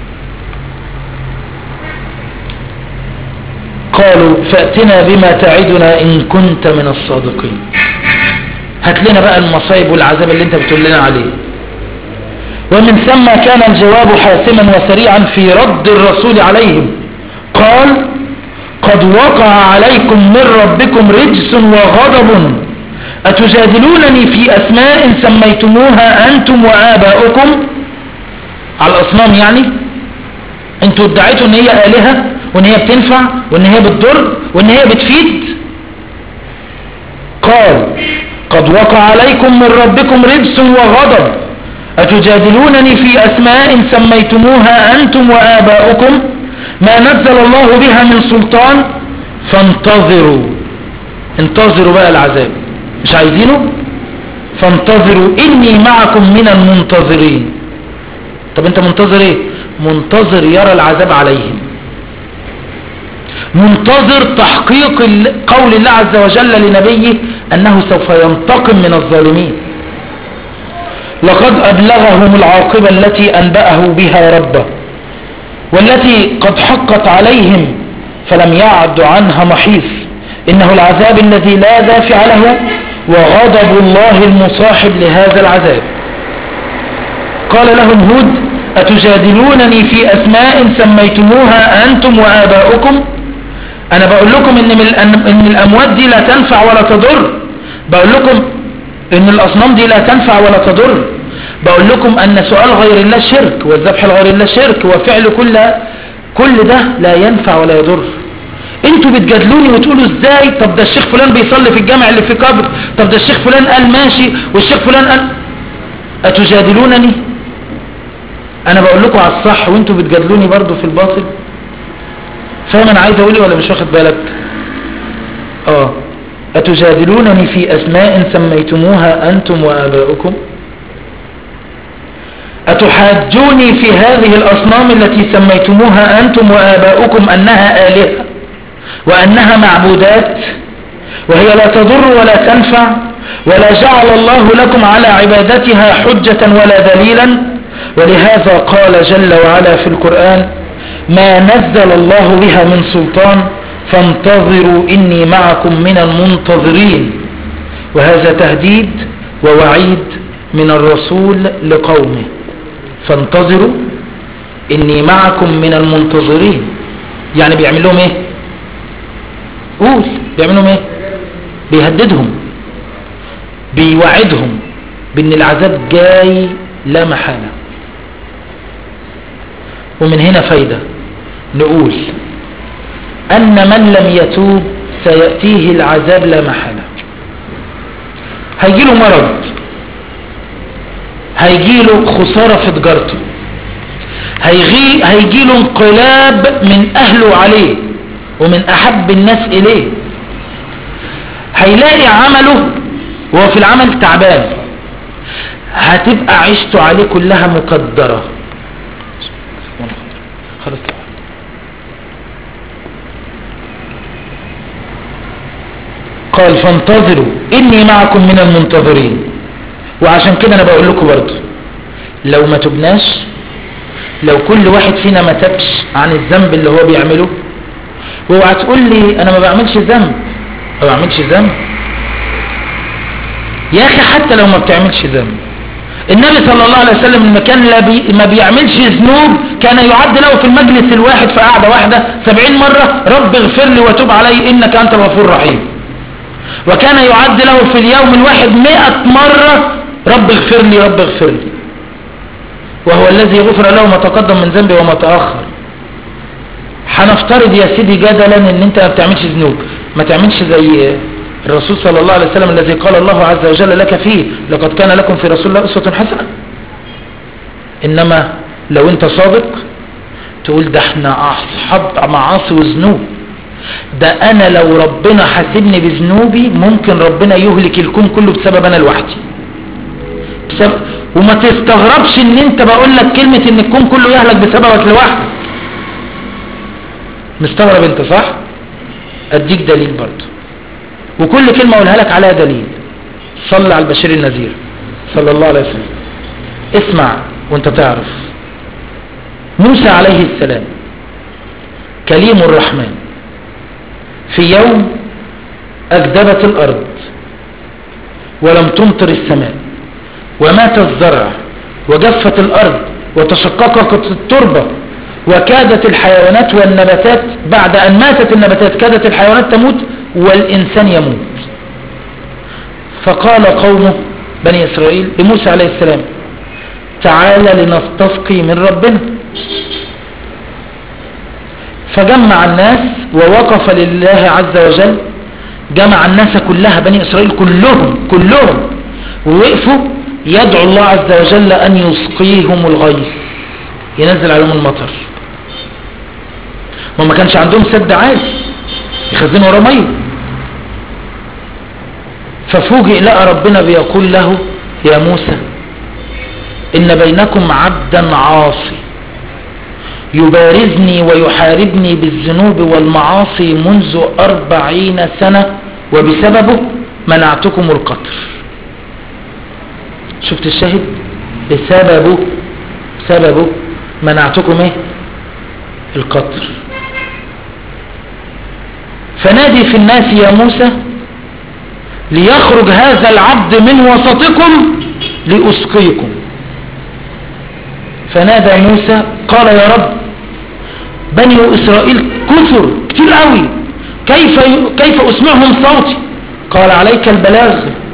قالوا فأتنا بما تعدنا إن كنت من الصادقين هات لنا بقى المصايب والعذاب اللي انت بتقول لنا عليه ومن ثم كان الجواب حاسما وسريعا في رد الرسول عليهم قال قد وقع عليكم من ربكم رجس وغضب أتجادلونني في أسماء سميتموها أنتم وآباؤكم على الأصنام يعني انتوا ادعيتوا ان هي آلهة وان هي بتنفع وان هي بتضر وان هي بتفيد قال قد وقع عليكم من ربكم رجس وغضب أتجادلونني في أسماء سميتموها أنتم وآباؤكم ما نزل الله بها من سلطان فانتظروا انتظروا بقى العذاب مش عايزينه فانتظروا إني معكم من المنتظرين طب انت منتظر ايه منتظر يرى العذاب عليهم منتظر تحقيق قول الله عز وجل لنبيه أنه سوف ينتقم من الظالمين لقد أبلغهم العاقبة التي أنبأه بها ربه والتي قد حقت عليهم فلم يعد عنها محيص إنه العذاب الذي لا دافع له وغضب الله المصاحب لهذا العذاب قال لهم هود أتجادلونني في أسماء سميتموها أنتم وآباؤكم أنا بقول لكم إن, من إن الأموات دي لا تنفع ولا تضر بقول لكم إن الأصنام دي لا تنفع ولا تضر بقول لكم أن سؤال غير الله شرك والذبح لغير الله شرك وفعل كل كل ده لا ينفع ولا يضر انتوا بتجادلوني وتقولوا ازاي طب ده الشيخ فلان بيصلي في الجامع اللي في قبر طب ده الشيخ فلان قال ماشي والشيخ فلان قال أتجادلونني انا بقول لكم على الصح وانتوا بتجادلوني برضو في الباطل فاهم انا عايز اقولي ولا مش واخد بالك اه اتجادلونني في اسماء سميتموها انتم واباؤكم اتحاجوني في هذه الاصنام التي سميتموها انتم واباؤكم انها الهه وانها معبودات وهي لا تضر ولا تنفع ولا جعل الله لكم على عبادتها حجة ولا دليلا ولهذا قال جل وعلا في القرآن ما نزل الله بها من سلطان فانتظروا إني معكم من المنتظرين وهذا تهديد ووعيد من الرسول لقومه فانتظروا إني معكم من المنتظرين يعني بيعمل لهم ايه قول بيعمل لهم ايه بيهددهم بيوعدهم بان العذاب جاي لا محالة ومن هنا فايدة نقول أن من لم يتوب سيأتيه العذاب لا محالة هيجيله مرض هيجيله خسارة في تجارته هيجي هيجيله انقلاب من أهله عليه ومن أحب الناس إليه هيلاقي عمله وهو في العمل تعبان هتبقى عيشته عليه كلها مقدرة خلاص قال فانتظروا إني معكم من المنتظرين وعشان كده أنا بقول لكم برضه لو ما تبناش لو كل واحد فينا ما تبش عن الذنب اللي هو بيعمله واوعى تقول لي انا ما بعملش ذنب ما بعملش ذنب يا اخي حتى لو ما بتعملش ذنب النبي صلى الله عليه وسلم لما كان لا بي ما بيعملش ذنوب كان يعد له في المجلس الواحد في قعده واحده سبعين مرة رب اغفر لي وتوب علي انك انت الغفور الرحيم وكان يعد له في اليوم الواحد مئة مرة رب اغفر لي رب اغفر لي وهو الذي غفر له ما تقدم من ذنبه وما تأخر هنفترض يا سيدي جدلا ان انت ما بتعملش ذنوب ما تعملش زي الرسول صلى الله عليه وسلم الذي قال الله عز وجل لك فيه لقد كان لكم في رسول الله أسوة حسنة إنما لو أنت صادق تقول ده احنا أصحاب معاصي وذنوب ده أنا لو ربنا حاسبني بذنوبي ممكن ربنا يهلك الكون كله بسبب أنا لوحدي بسبب وما تستغربش ان انت بقول لك كلمة ان الكون كله يهلك بسببك لوحدك مستغرب انت صح اديك دليل برضه وكل كلمة اقولها لك عليها دليل صلى على البشير النذير صلى الله عليه وسلم اسمع وانت تعرف موسى عليه السلام كليم الرحمن في يوم أكدبت الأرض ولم تمطر السماء ومات الزرع وجفت الأرض وتشققت التربة وكادت الحيوانات والنباتات بعد أن ماتت النباتات كادت الحيوانات تموت والإنسان يموت فقال قومه بني إسرائيل لموسى عليه السلام تعالى لنستسقي من ربنا فجمع الناس ووقف لله عز وجل جمع الناس كلها بني إسرائيل كلهم كلهم ووقفوا يدعو الله عز وجل أن يسقيهم الغيث ينزل عليهم المطر وما كانش عندهم سد عادي يخزنوا ورا ميه ففوجئ لقى ربنا بيقول له يا موسى إن بينكم عبدا عاصي يبارزني ويحاربني بالذنوب والمعاصي منذ أربعين سنة وبسببه منعتكم القطر شفت الشاهد بسببه سببه منعتكم ايه القطر فنادي في الناس يا موسى ليخرج هذا العبد من وسطكم لأسقيكم فنادى موسى قال يا رب بني إسرائيل كثر كتير قوي كيف, كيف أسمعهم صوتي قال عليك البلاغ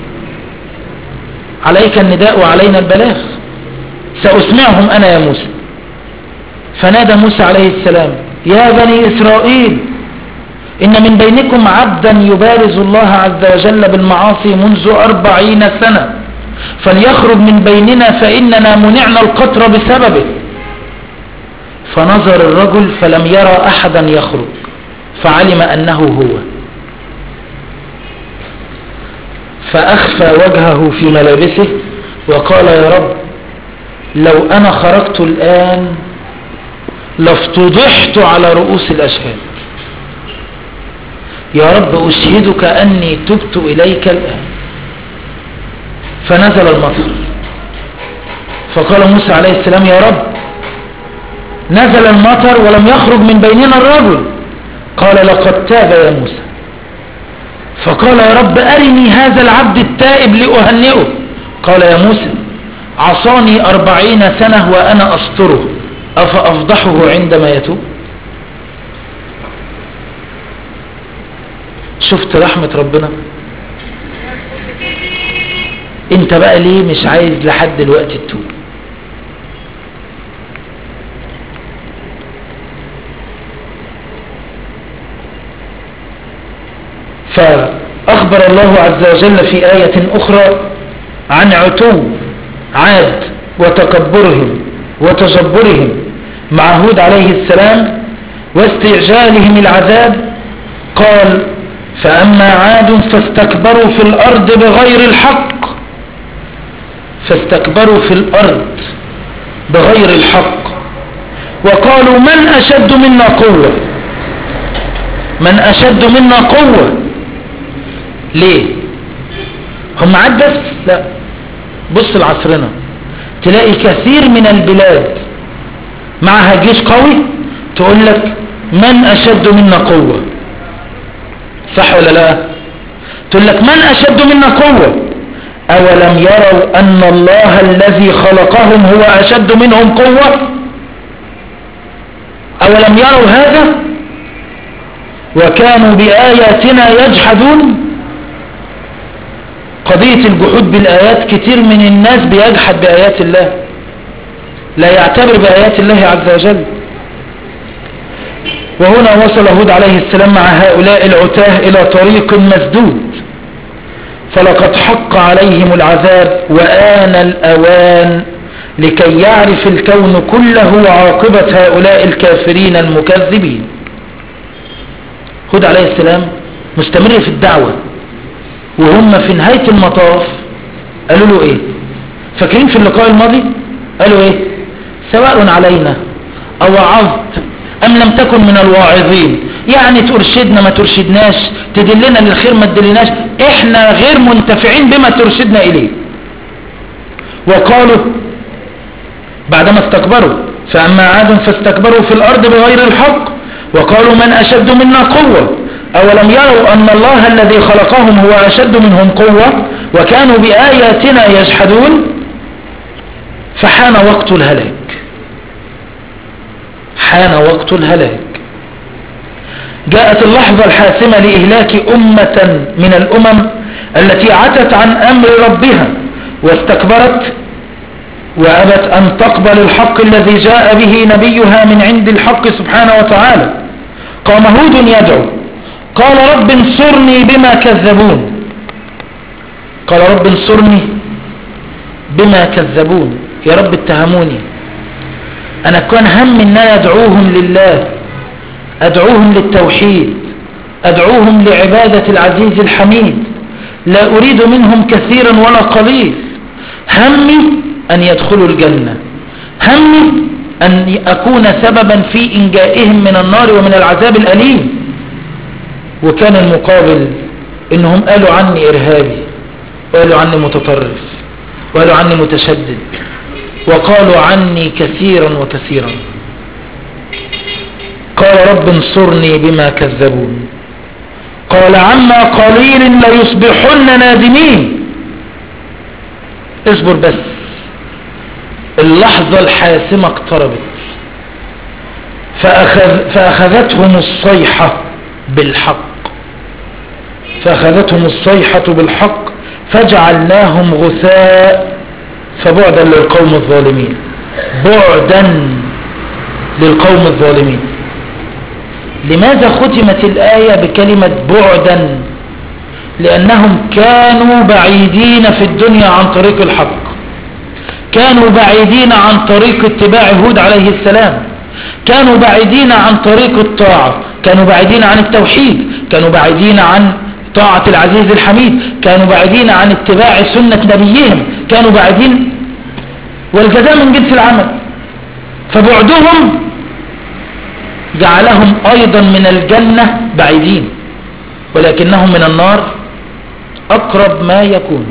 عليك النداء وعلينا البلاغ سأسمعهم أنا يا موسى فنادى موسى عليه السلام يا بني إسرائيل إن من بينكم عبدا يبارز الله عز وجل بالمعاصي منذ أربعين سنة فليخرج من بيننا فإننا منعنا القطر بسببه فنظر الرجل فلم يرى أحدا يخرج فعلم أنه هو فأخفى وجهه في ملابسه وقال يا رب لو أنا خرجت الآن لافتضحت على رؤوس الأشهاد يا رب أشهدك أني تبت إليك الآن فنزل المطر فقال موسى عليه السلام يا رب نزل المطر ولم يخرج من بيننا الرجل قال لقد تاب يا موسى فقال يا رب أرني هذا العبد التائب لأهنئه قال يا موسى عصاني أربعين سنة وأنا أستره أفأفضحه عندما يتوب شفت رحمة ربنا انت بقى ليه مش عايز لحد دلوقتي تتوب فأخبر الله عز وجل في آية أخرى عن عتو عاد وتكبرهم وتجبرهم مع هود عليه السلام واستعجالهم العذاب قال فأما عاد فاستكبروا في الأرض بغير الحق فاستكبروا في الأرض بغير الحق وقالوا من أشد منا قوة من أشد منا قوة ليه هم عاد بس لا بص لعصرنا تلاقي كثير من البلاد معها جيش قوي تقول لك من أشد منا قوة صح ولا لا تقول لك من أشد منا قوة أولم يروا أن الله الذي خلقهم هو أشد منهم قوة أولم يروا هذا وكانوا بآياتنا يجحدون قضية الجحود بالآيات كتير من الناس بيجحد بآيات الله لا يعتبر بآيات الله عز وجل وهنا وصل هود عليه السلام مع هؤلاء العتاه إلى طريق مسدود فلقد حق عليهم العذاب وآن الأوان لكي يعرف الكون كله عاقبة هؤلاء الكافرين المكذبين هود عليه السلام مستمر في الدعوة وهم في نهاية المطاف قالوا له ايه فاكرين في اللقاء الماضي قالوا ايه سواء علينا او وعظت ام لم تكن من الواعظين يعني ترشدنا ما ترشدناش تدلنا للخير ما تدلناش احنا غير منتفعين بما ترشدنا اليه وقالوا بعدما استكبروا فأما عاد فاستكبروا في الأرض بغير الحق وقالوا من أشد منا قوة أولم يروا أن الله الذي خلقهم هو أشد منهم قوة وكانوا بآياتنا يجحدون فحان وقت الهلاك حان وقت الهلاك جاءت اللحظة الحاسمة لإهلاك أمة من الأمم التي عتت عن أمر ربها واستكبرت وأبت أن تقبل الحق الذي جاء به نبيها من عند الحق سبحانه وتعالى قام هود يدعو قال رب انصرني بما كذبون قال رب انصرني بما كذبون يا رب اتهموني أنا كان هم أن أنا أدعوهم لله أدعوهم للتوحيد أدعوهم لعبادة العزيز الحميد لا أريد منهم كثيرا ولا قليل همي أن يدخلوا الجنة همي أن أكون سببا في إنجائهم من النار ومن العذاب الأليم وكان المقابل إنهم قالوا عني إرهابي وقالوا عني متطرف وقالوا عني متشدد وقالوا عني كثيرا وكثيرا قال رب انصرني بما كذبون قال عما قليل ليصبحن نادمين اصبر بس اللحظة الحاسمة اقتربت فأخذ فأخذتهم الصيحة بالحق فأخذتهم الصيحة بالحق فجعلناهم غثاء فبعدا للقوم الظالمين بعدا للقوم الظالمين لماذا ختمت الآية بكلمة بعدا لأنهم كانوا بعيدين في الدنيا عن طريق الحق كانوا بعيدين عن طريق اتباع هود عليه السلام كانوا بعيدين عن طريق الطاعة كانوا بعيدين عن التوحيد كانوا بعيدين عن طاعة العزيز الحميد كانوا بعيدين عن اتباع سنة نبيهم كانوا بعيدين والجزاء من جنس العمل فبعدهم جعلهم أيضا من الجنة بعيدين ولكنهم من النار أقرب ما يكون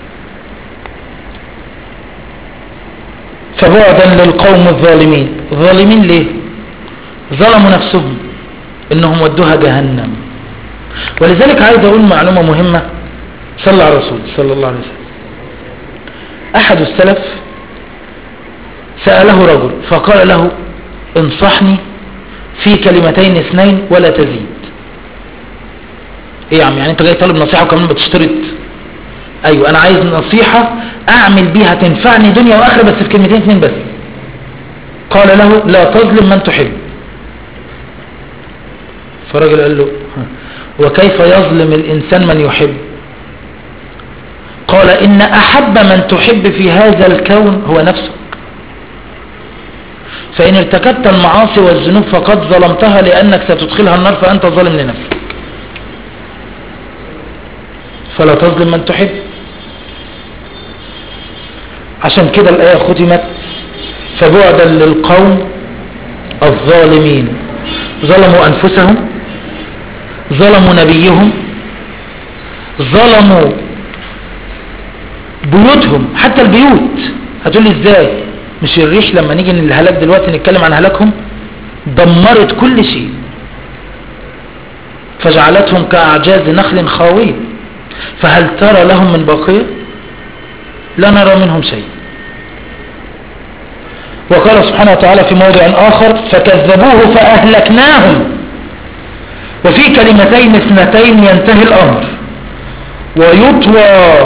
فبعدا للقوم الظالمين ظالمين ليه ظلموا نفسهم انهم ودوها جهنم ولذلك عايز اقول معلومة مهمة صلى على الرسول صلى الله عليه وسلم احد السلف سأله رجل فقال له انصحني في كلمتين اثنين ولا تزيد ايه يا عم يعني انت جاي طالب نصيحة وكمان بتشترط ايوه انا عايز نصيحة اعمل بيها تنفعني دنيا واخرة بس في كلمتين اثنين بس قال له لا تظلم من تحب فالراجل قال له وكيف يظلم الانسان من يحب قال ان احب من تحب في هذا الكون هو نفسك فان ارتكبت المعاصي والذنوب فقد ظلمتها لانك ستدخلها النار فانت ظالم لنفسك فلا تظلم من تحب عشان كده الآية ختمت فبعدا للقوم الظالمين ظلموا أنفسهم ظلموا نبيهم ظلموا بيوتهم حتى البيوت هتقول لي ازاي مش الريح لما نيجي للهلاك دلوقتي نتكلم عن هلاكهم دمرت كل شيء فجعلتهم كأعجاز نخل خاوية فهل ترى لهم من باقية لا نرى منهم شيء وقال سبحانه وتعالى في موضع آخر فكذبوه فأهلكناهم وفي كلمتين اثنتين ينتهي الأمر ويطوى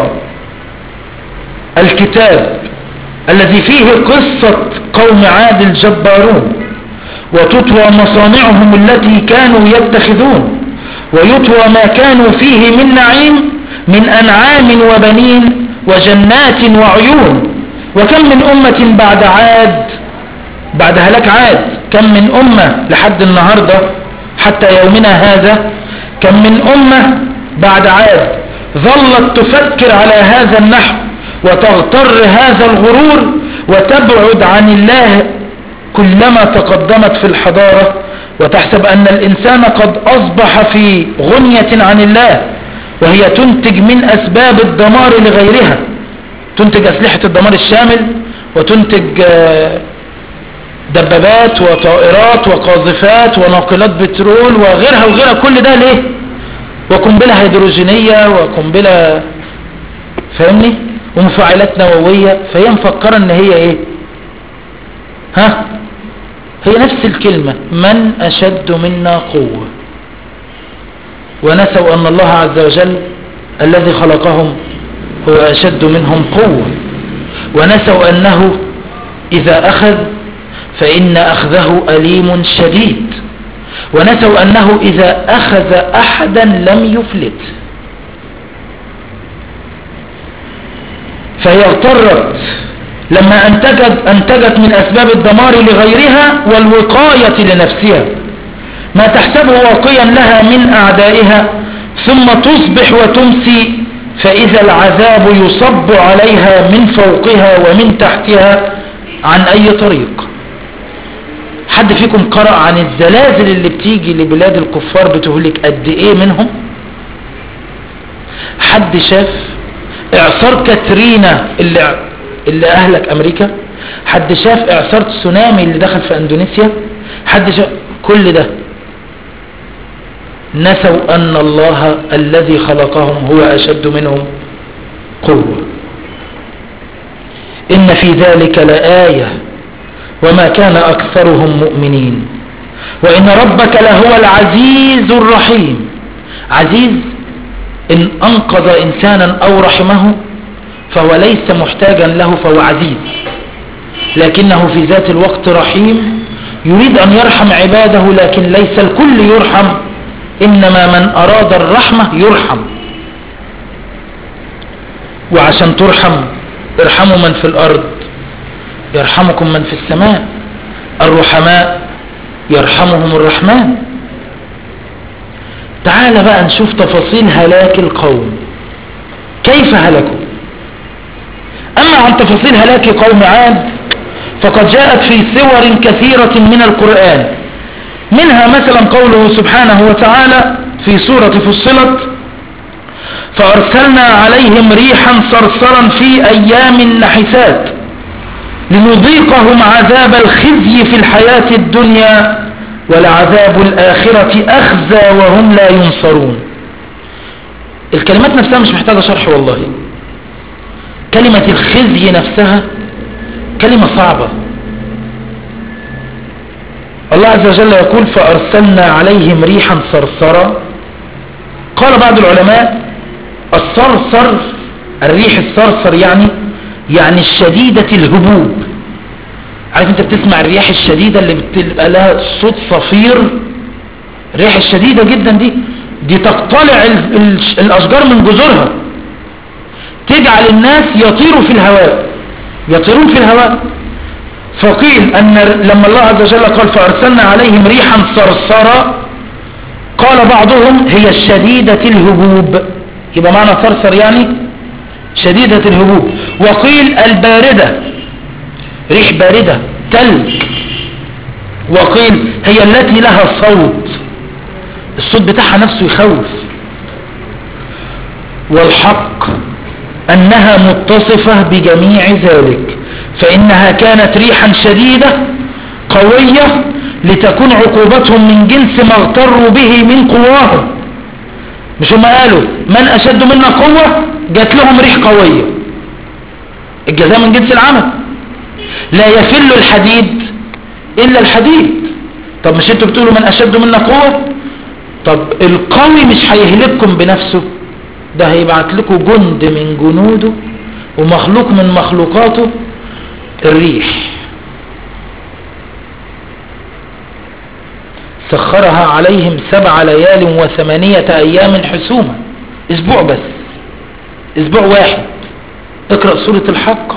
الكتاب الذي فيه قصة قوم عاد الجبارون وتطوى مصانعهم التي كانوا يتخذون ويطوى ما كانوا فيه من نعيم من أنعام وبنين وجنات وعيون وكم من أمة بعد عاد بعد هلاك عاد كم من أمة لحد النهاردة حتى يومنا هذا كم من أمة بعد عاد ظلت تفكر على هذا النحو وتغتر هذا الغرور وتبعد عن الله كلما تقدمت في الحضارة وتحسب أن الإنسان قد أصبح في غنية عن الله وهي تنتج من أسباب الدمار لغيرها تنتج أسلحة الدمار الشامل وتنتج دبابات وطائرات وقاذفات وناقلات بترول وغيرها وغيرها كل ده ليه وقنبلة هيدروجينية وقنبلة فاهمني ومفاعلات نووية فهي مفكرة ان هي ايه ها هي نفس الكلمة من أشد منا قوة ونسوا أن الله عز وجل الذي خلقهم هو أشد منهم قوة ونسوا أنه إذا أخذ فإن أخذه أليم شديد ونسوا أنه إذا أخذ أحدا لم يفلت فهي اغترت لما أنتجت, أنتجت من أسباب الدمار لغيرها والوقاية لنفسها ما تحسبه واقيا لها من أعدائها ثم تصبح وتمسي فإذا العذاب يصب عليها من فوقها ومن تحتها عن أي طريق حد فيكم قرأ عن الزلازل اللي بتيجي لبلاد الكفار بتهلك قد ايه منهم حد شاف اعصار كاترينا اللي, اللي اهلك امريكا حد شاف اعصار تسونامي اللي دخل في اندونيسيا حد شاف كل ده نسوا ان الله الذي خلقهم هو اشد منهم قوة ان في ذلك لآية وما كان أكثرهم مؤمنين وإن ربك لهو العزيز الرحيم عزيز إن أنقذ إنسانا أو رحمه فهو ليس محتاجا له فهو عزيز لكنه في ذات الوقت رحيم يريد أن يرحم عباده لكن ليس الكل يرحم إنما من أراد الرحمة يرحم وعشان ترحم ارحموا من في الأرض يرحمكم من في السماء الرحماء يرحمهم الرحمن تعال بقى نشوف تفاصيل هلاك القوم كيف هلكوا أما عن تفاصيل هلاك قوم عاد فقد جاءت في سور كثيرة من القرآن منها مثلا قوله سبحانه وتعالى في سورة فصلت فأرسلنا عليهم ريحا صرصرا في أيام نحسات لنذيقهم عذاب الخزي في الحياة الدنيا ولعذاب الآخرة أخزى وهم لا ينصرون الكلمات نفسها مش محتاجة شرح والله كلمة الخزي نفسها كلمة صعبة الله عز وجل يقول فأرسلنا عليهم ريحا صرصرا قال بعض العلماء الصرصر الريح الصرصر يعني يعني الشديدة الهبوب عارف انت بتسمع الرياح الشديدة اللي بتبقى لها صوت صفير الرياح الشديدة جدا دي دي تقتلع الاشجار من جذورها تجعل الناس يطيروا في الهواء يطيرون في الهواء فقيل ان لما الله عز وجل قال فارسلنا عليهم ريحا صرصرا قال بعضهم هي الشديدة الهبوب يبقى معنى صرصر يعني شديدة الهبوب وقيل الباردة ريح باردة تلج وقيل هي التي لها صوت الصوت بتاعها نفسه يخوف والحق أنها متصفة بجميع ذلك فإنها كانت ريحا شديدة قوية لتكون عقوبتهم من جنس ما اغتروا به من قواهم مش هم قالوا من أشد منا قوة جات لهم ريح قوية الجزاء من جنس العمل لا يفل الحديد إلا الحديد طب مش انتوا بتقولوا من أشد منا قوة طب القوي مش هيهلككم بنفسه ده هيبعت لكم جند من جنوده ومخلوق من مخلوقاته الريح سخرها عليهم سبع ليال وثمانية أيام حسوما اسبوع بس اسبوع واحد اقرأ سورة الحق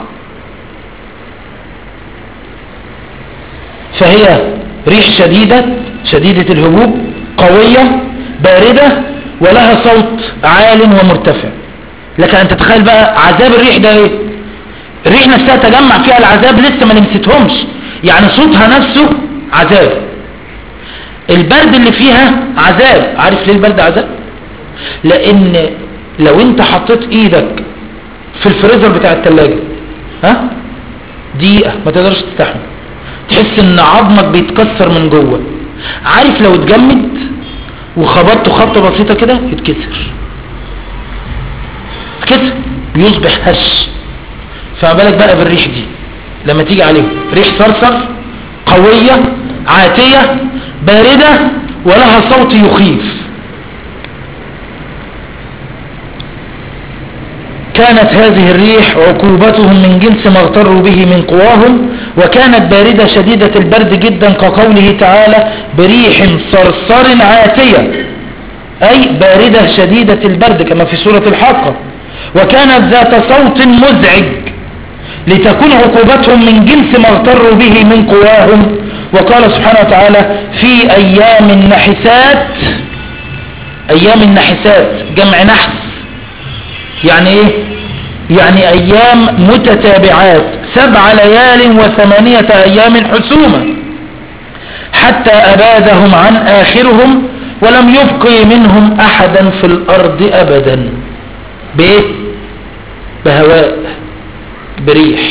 فهي ريح شديدة شديدة الهبوب قوية باردة ولها صوت عال ومرتفع لك أن تتخيل بقى عذاب الريح ده ايه الريح نفسها تجمع فيها العذاب لسه ما لمستهمش يعني صوتها نفسه عذاب البرد اللي فيها عذاب عارف ليه البرد عذاب لان لو انت حطيت ايدك في الفريزر بتاع التلاجة ها دقيقة ما تقدرش تستحمل تحس ان عظمك بيتكسر من جوه عارف لو اتجمد وخبطته خبطة بسيطة كده يتكسر كده يصبح هش فما بالك بقى بالريح دي لما تيجي عليه ريح صرصر قوية عاتية باردة ولها صوت يخيف كانت هذه الريح عقوبتهم من جنس ما اغتروا به من قواهم وكانت باردة شديدة البرد جدا كقوله تعالى بريح صرصر عاتية أي باردة شديدة البرد كما في سورة الحاقة وكانت ذات صوت مزعج لتكون عقوبتهم من جنس ما اغتروا به من قواهم وقال سبحانه وتعالى في أيام النحسات أيام النحسات جمع نحس يعني إيه يعني أيام متتابعات سبع ليال وثمانية أيام حسومة حتى أبادهم عن آخرهم ولم يبقي منهم أحدا في الأرض أبدا بإيه بهواء بريح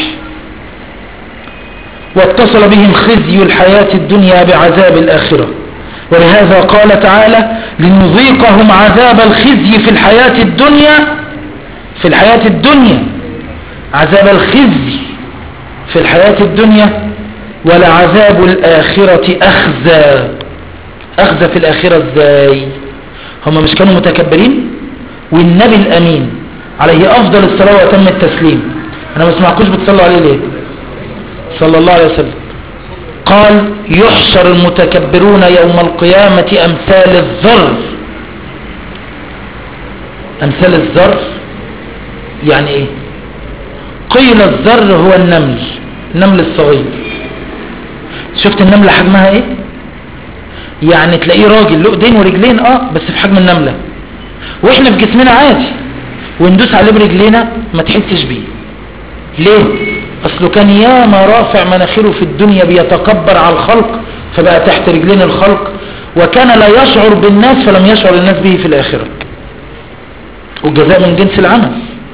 واتصل بهم خزي الحياة الدنيا بعذاب الآخرة ولهذا قال تعالى لنذيقهم عذاب الخزي في الحياة الدنيا في الحياة الدنيا عذاب الخزي في الحياة الدنيا ولعذاب الآخرة أخزى أخزى في الآخرة ازاي هم مش كانوا متكبرين والنبي الأمين عليه أفضل الصلاة وأتم التسليم أنا ما اسمعكوش بتصلوا عليه ليه صلى الله عليه وسلم قال يحشر المتكبرون يوم القيامة أمثال الذر أمثال الذر يعني إيه قيل الذر هو النمل النمل الصغير شفت النملة حجمها إيه يعني تلاقيه راجل له ايدين ورجلين اه بس في حجم النملة واحنا في جسمنا عادي وندوس عليه برجلينا ما تحسش بيه ليه اصله كان ياما رافع مناخيره في الدنيا بيتكبر على الخلق فبقى تحت رجلين الخلق وكان لا يشعر بالناس فلم يشعر الناس به في الآخرة والجزاء من جنس العمل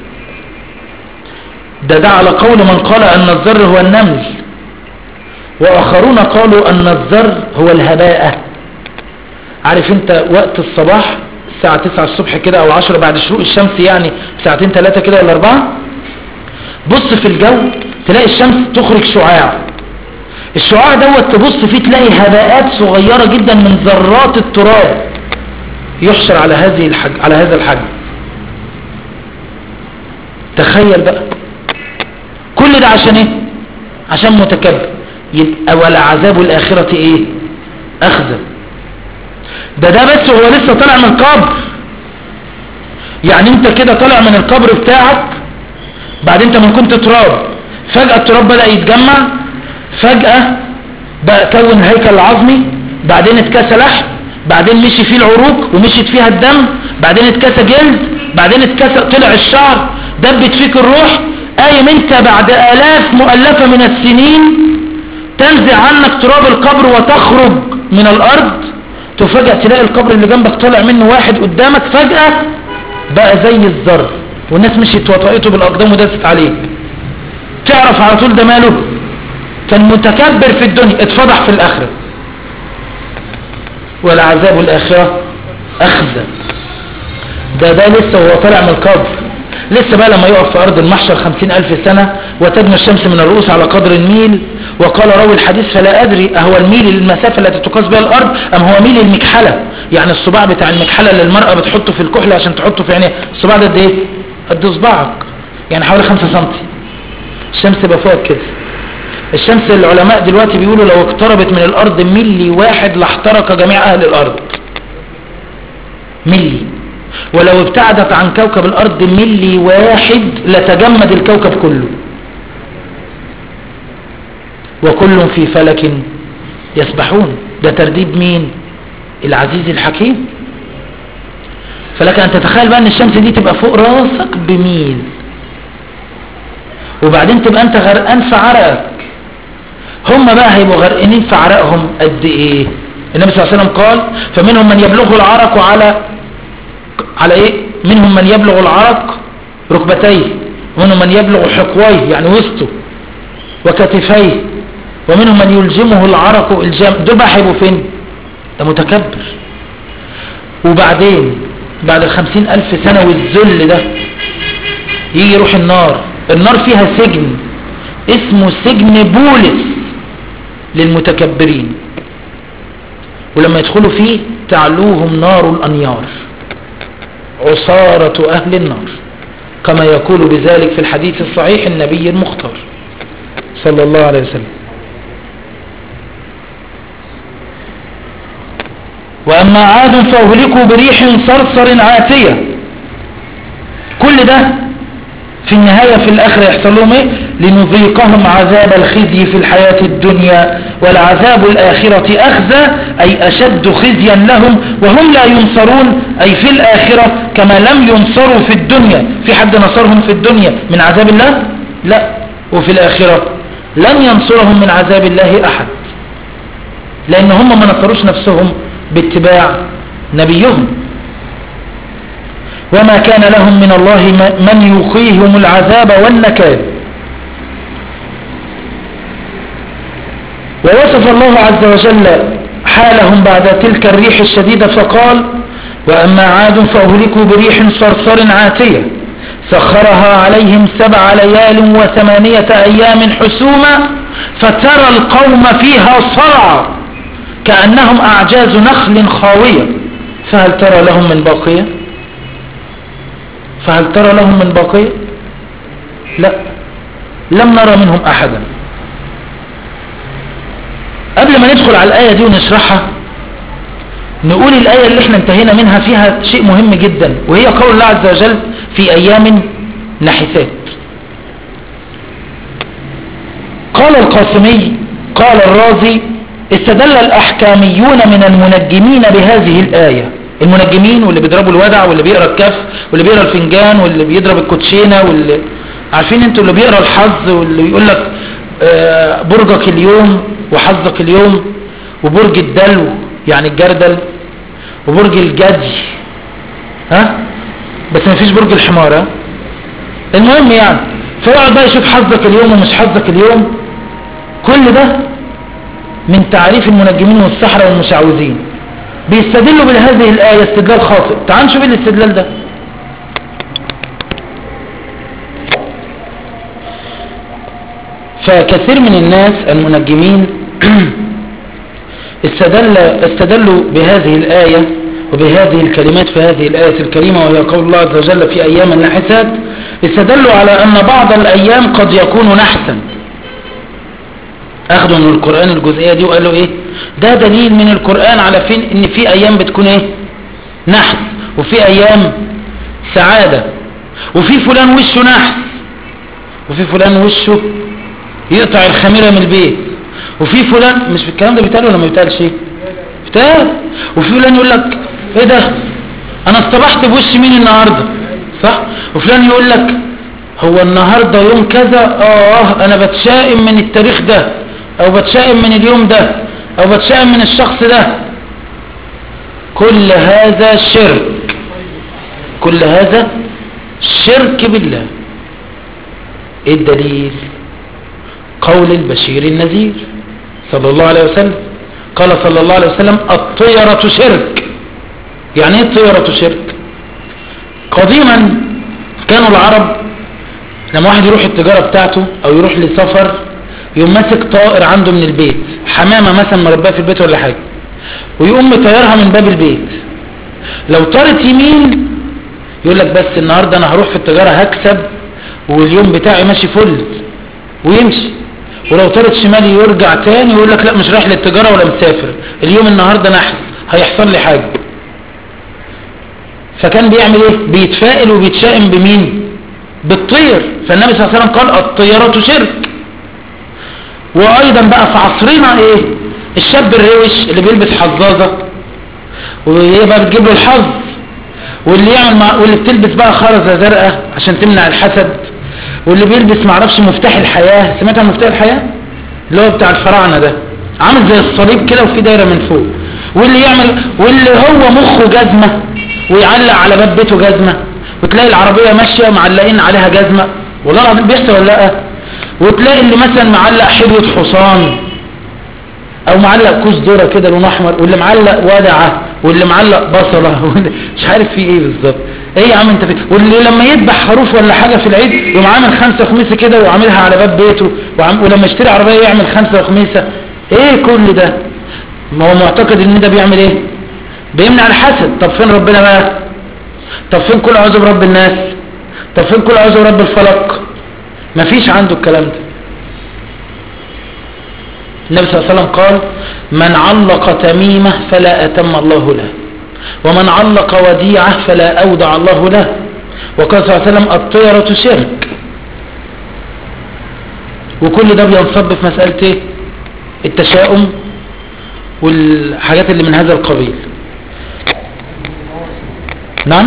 ده ده على قول من قال أن الذر هو النمل وآخرون قالوا أن الذر هو الهباء عارف انت وقت الصباح الساعة 9 الصبح كده او 10 بعد شروق الشمس يعني ساعتين ثلاثة كده ولا اربعة بص في الجو تلاقي الشمس تخرج شعاع الشعاع دوت تبص فيه تلاقي هباءات صغيرة جدا من ذرات التراب يحشر على هذه الحجم على هذا الحجم تخيل بقى كل ده عشان ايه عشان متكبر يبقى ولا عذاب الآخرة ايه اخذ ده ده بس هو لسه طالع من القبر يعني انت كده طالع من القبر بتاعك بعد انت ما كنت تراب فجأة التراب بدأ يتجمع فجأة بقى كون الهيكل العظمي بعدين اتكسى لحم بعدين مشي فيه العروق ومشيت فيها الدم بعدين اتكسى جلد بعدين اتكسر طلع الشعر دبت فيك الروح قايم انت بعد الاف مؤلفة من السنين تنزع عنك تراب القبر وتخرج من الارض تفاجأ تلاقي القبر اللي جنبك طلع منه واحد قدامك فجأة بقى زي الذر والناس مشيت وطئته بالاقدام ودست عليه تعرف على طول ده ماله كان متكبر في الدنيا اتفضح في الاخرة والعذاب الاخرة اخزى ده ده لسه وهو طالع من القبر لسه بقى لما يقف في أرض المحشر خمسين ألف سنة وتدنى الشمس من الرؤوس على قدر الميل وقال راوي الحديث فلا أدري أهو الميل المسافة التي تقاس بها الأرض أم هو ميل المكحلة يعني الصباع بتاع المكحلة اللي المرأة بتحطه في الكحلة عشان تحطه في عينيها الصباع ده قد إيه؟ قد صباعك يعني حوالي خمسة سنتي الشمس يبقى فوق كده الشمس العلماء دلوقتي بيقولوا لو اقتربت من الأرض ملي واحد لاحترق جميع أهل الأرض ملي ولو ابتعدت عن كوكب الأرض ملي واحد لتجمد الكوكب كله وكل في فلك يسبحون ده ترديد مين العزيز الحكيم فلك أن تتخيل بقى أن الشمس دي تبقى فوق راسك بميل وبعدين تبقى أنت غرقان في عرقك هم بقى هيبقوا غرقانين في عرقهم قد إيه النبي صلى الله عليه وسلم قال فمنهم من يبلغ العرق على على ايه منهم من يبلغ العرق ركبتيه ومنهم من يبلغ حقويه يعني وسطه وكتفيه ومنهم من يلجمه العرق الجام دول بقى هيبقوا فين ده متكبر وبعدين بعد الخمسين ألف سنة والذل ده يجي يروح النار النار فيها سجن اسمه سجن بولس للمتكبرين ولما يدخلوا فيه تعلوهم نار الأنيار عصارة أهل النار كما يقول بذلك في الحديث الصحيح النبي المختار صلى الله عليه وسلم وأما عاد فأهلكوا بريح صرصر عاتية كل ده في النهاية في الآخر يحصل لهم إيه لنذيقهم عذاب الخزي في الحياة الدنيا والعذاب الآخرة أخزى أي أشد خزيا لهم وهم لا ينصرون أي في الآخرة كما لم ينصروا في الدنيا في حد نصرهم في الدنيا من عذاب الله لا وفي الآخرة لن ينصرهم من عذاب الله أحد لأن هم ما نصروش نفسهم باتباع نبيهم وما كان لهم من الله من يقيهم العذاب والنكال ووصف الله عز وجل حالهم بعد تلك الريح الشديدة فقال وأما عاد فأهلكوا بريح صرصر عاتية سخرها عليهم سبع ليال وثمانية أيام حسوما فترى القوم فيها صرعا كأنهم أعجاز نخل خاوية فهل ترى لهم من باقية فهل ترى لهم من باقية لا لم نرى منهم أحدا قبل ما ندخل على الآية دي ونشرحها نقول الآية اللي احنا انتهينا منها فيها شيء مهم جدا وهي قول الله عز وجل في أيام نحسات قال القاسمي قال الرازي استدل الأحكاميون من المنجمين بهذه الآية المنجمين واللي بيضربوا الودع واللي بيقرا الكف واللي بيقرا الفنجان واللي بيضرب الكوتشينه واللي عارفين انتوا اللي بيقرا الحظ واللي يقول لك آه برجك اليوم وحظك اليوم وبرج الدلو يعني الجردل وبرج الجدي ها بس ما فيش برج الحمار ها المهم يعني فيقعد بقى يشوف حظك اليوم ومش حظك اليوم كل ده من تعريف المنجمين والسحرة والمشعوذين بيستدلوا بهذه الآية استدلال خاطئ تعال نشوف الاستدلال ده فكثير من الناس المنجمين استدل استدلوا بهذه الآية وبهذه الكلمات في هذه الآية الكريمة وهي قول الله عز وجل في أيام النحسات استدلوا على أن بعض الأيام قد يكون نحسا أخذوا من القرآن الجزئية دي وقالوا إيه ده دليل من القرآن على فين إن في أيام بتكون إيه نحس وفي أيام سعادة وفي فلان وشه نحس وفي فلان وشه يقطع الخميرة من البيت وفي فلان مش في الكلام ده بيتقال ولا ما بيتقالش ايه بيتقال وفي فلان يقول لك ايه ده انا اصطبحت بوش مين النهارده صح وفلان يقول لك هو النهاردة يوم كذا اه انا بتشائم من التاريخ ده او بتشائم من اليوم ده او بتشائم من الشخص ده كل هذا شرك كل هذا شرك بالله ايه الدليل قول البشير النذير صلى الله عليه وسلم قال صلى الله عليه وسلم الطيرة شرك يعني ايه الطيرة شرك قديما كانوا العرب لما واحد يروح التجارة بتاعته او يروح لسفر يقوم ماسك طائر عنده من البيت حمامة مثلا مرباه في البيت ولا حاجة ويقوم مطيرها من باب البيت لو طارت يمين يقول لك بس النهاردة انا هروح في التجارة هكسب واليوم بتاعي ماشي فل ويمشي ولو طارت شمالي يرجع تاني يقول لك لا مش رايح للتجارة ولا مسافر اليوم النهاردة نحس هيحصل لي حاجة فكان بيعمل ايه بيتفائل وبيتشائم بمين بالطير فالنبي صلى الله عليه وسلم قال الطيرة شرك وايضا بقى في عصرنا ايه الشاب الروش اللي بيلبس حظاظة وهي بقى بتجيب له الحظ واللي يعمل مع... واللي بتلبس بقى خرزة زرقاء عشان تمنع الحسد واللي بيلبس معرفش مفتاح الحياة سمعت عن مفتاح الحياة اللي هو بتاع الفراعنة ده عامل زي الصليب كده وفي دايرة من فوق واللي يعمل واللي هو مخه جزمة ويعلق على باب بيته جزمة وتلاقي العربية ماشية معلقين عليها جزمة والله العظيم بيحصل ولا لا وتلاقي اللي مثلا معلق حلوة حصان او معلق كوز ذره كده لون احمر واللي معلق ودعه واللي معلق بصله واللي مش عارف في ايه بالظبط ايه يا عم انت في واللي لما يذبح خروف ولا حاجه في العيد يقوم عامل خمسه خميسه كده وعاملها على باب بيته وعم ولما يشتري عربيه يعمل خمسه خميسه ايه كل ده ما هو معتقد ان ده بيعمل ايه بيمنع الحسد طب فين ربنا بقى طب فين كل اعوذ برب الناس طب فين كل اعوذ برب الفلق مفيش عنده الكلام ده النبي صلى الله عليه وسلم قال من علق تميمة فلا أتم الله له ومن علق وديعة فلا أودع الله له وقال صلى الله عليه وسلم الطيرة شرك وكل ده بينصب في مسألة ايه التشاؤم والحاجات اللي من هذا القبيل نعم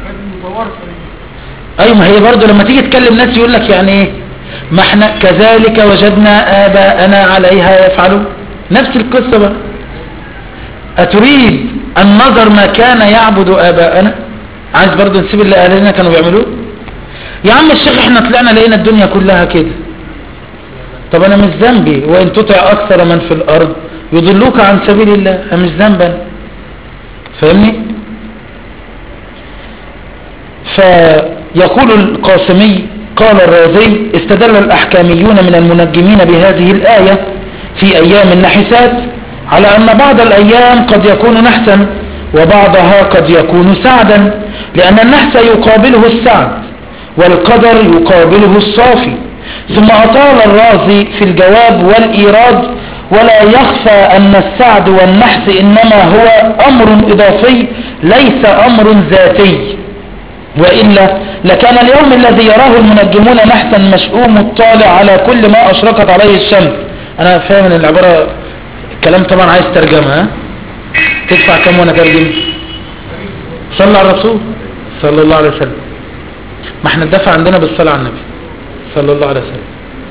ايوه ما هي برضه لما تيجي تكلم ناس يقول لك يعني ايه ما احنا كذلك وجدنا آباءنا عليها يفعلون نفس القصة بقى أتريد النظر ما كان يعبد آباءنا عايز برضه نسيب اللي أهلنا كانوا بيعملوه يا عم الشيخ احنا طلعنا لقينا الدنيا كلها كده طب انا مش ذنبي وان تطع اكثر من في الارض يضلوك عن سبيل الله انا مش ذنبا فاهمني فيقول القاسمي قال الرازي استدل الأحكاميون من المنجمين بهذه الآية في أيام النحسات على أن بعض الأيام قد يكون نحسا وبعضها قد يكون سعدا لأن النحس يقابله السعد والقدر يقابله الصافي ثم أطال الرازي في الجواب والإيراد ولا يخفى أن السعد والنحس إنما هو أمر إضافي ليس أمر ذاتي وإلا لكان اليوم الذي يراه المنجمون نحسا مشؤوم الطالع على كل ما أشرقت عليه الشمس أنا فاهم ان العبارة الكلام طبعا عايز ترجمة ها؟ تدفع كم وانا ترجم صلى على الرسول صلى الله عليه وسلم ما احنا الدفع عندنا بالصلاة على النبي صلى الله عليه وسلم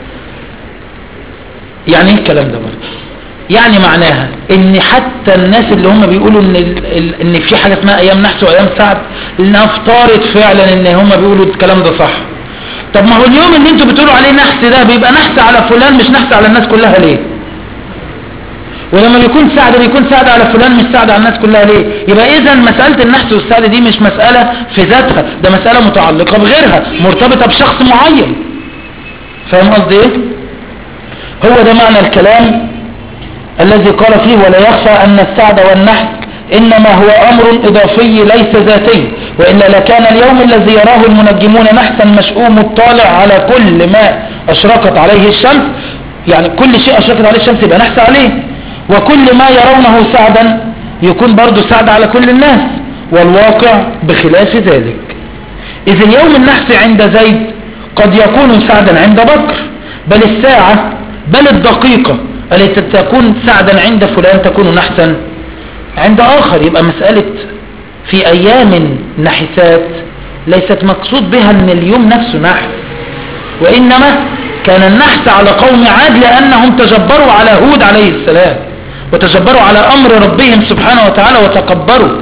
يعني ايه الكلام ده برضه يعني معناها ان حتى الناس اللي هم بيقولوا ان ال... ال... ان في حاجه اسمها ايام نحس وايام سعد نفترض فعلا ان هم بيقولوا الكلام ده صح طب ما هو اليوم اللي انتوا بتقولوا عليه نحس ده بيبقى نحس على فلان مش نحس على الناس كلها ليه ولما بيكون سعد بيكون سعد على فلان مش سعد على الناس كلها ليه يبقى اذا مسألة النحس والسعد دي مش مسألة في ذاتها ده مسألة متعلقة بغيرها مرتبطة بشخص معين فاهم قصدي ايه هو ده معنى الكلام الذي قال فيه ولا يخفى أن السعد والنحس إنما هو أمر إضافي ليس ذاتي وإلا لكان اليوم الذي يراه المنجمون نحسا مشؤوم الطالع على كل ما أشرقت عليه الشمس يعني كل شيء أشرقت عليه الشمس يبقى نحس عليه وكل ما يرونه سعدا يكون برضو سعد على كل الناس والواقع بخلاف ذلك إذ اليوم النحس عند زيد قد يكون سعدا عند بكر بل الساعة بل الدقيقة التي تكون سعدا عند فلان تكون نحسا عند آخر يبقى مسألة في أيام نحسات ليست مقصود بها ان اليوم نفسه نحس وإنما كان النحس على قوم عاد لأنهم تجبروا على هود عليه السلام وتجبروا على أمر ربهم سبحانه وتعالى وتكبروا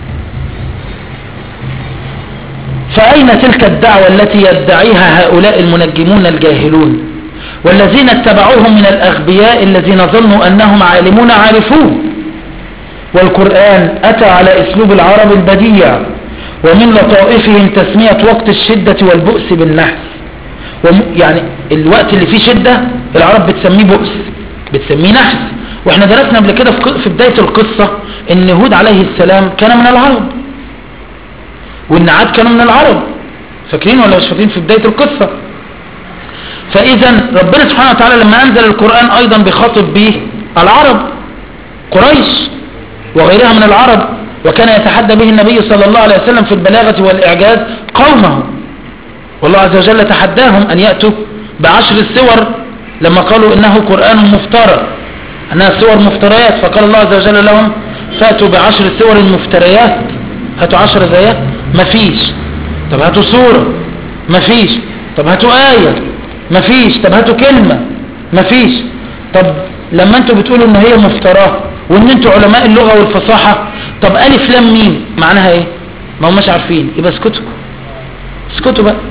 فأين تلك الدعوة التي يدعيها هؤلاء المنجمون الجاهلون والذين اتبعوهم من الأغبياء الذين ظنوا أنهم عالمون عارفون والقرآن أتى على أسلوب العرب البديع ومن لطائفهم تسمية وقت الشدة والبؤس بالنحس يعني الوقت اللي فيه شدة العرب بتسميه بؤس بتسميه نحس واحنا درسنا قبل كده في بداية القصة ان هود عليه السلام كان من العرب وان عاد كانوا من العرب فاكرين ولا مش فاكرين في بداية القصة فاذا ربنا سبحانه وتعالى لما انزل القرآن ايضا بيخاطب به العرب قريش وغيرها من العرب وكان يتحدى به النبي صلى الله عليه وسلم في البلاغة والإعجاز قومه والله عز وجل تحداهم أن يأتوا بعشر السور لما قالوا إنه قرآن مفترى أنها سور مفتريات فقال الله عز وجل لهم فأتوا بعشر سور مفتريات هاتوا عشر زيات مفيش طب هاتوا سورة مفيش طب هاتوا آية مفيش طب هاتوا كلمة مفيش طب لما انتوا بتقولوا ان هي مفتراه وان انتوا علماء اللغة والفصاحة طب ألف لام ميم معناها ايه ما هم مش عارفين يبقى اسكتوا اسكتوا بقى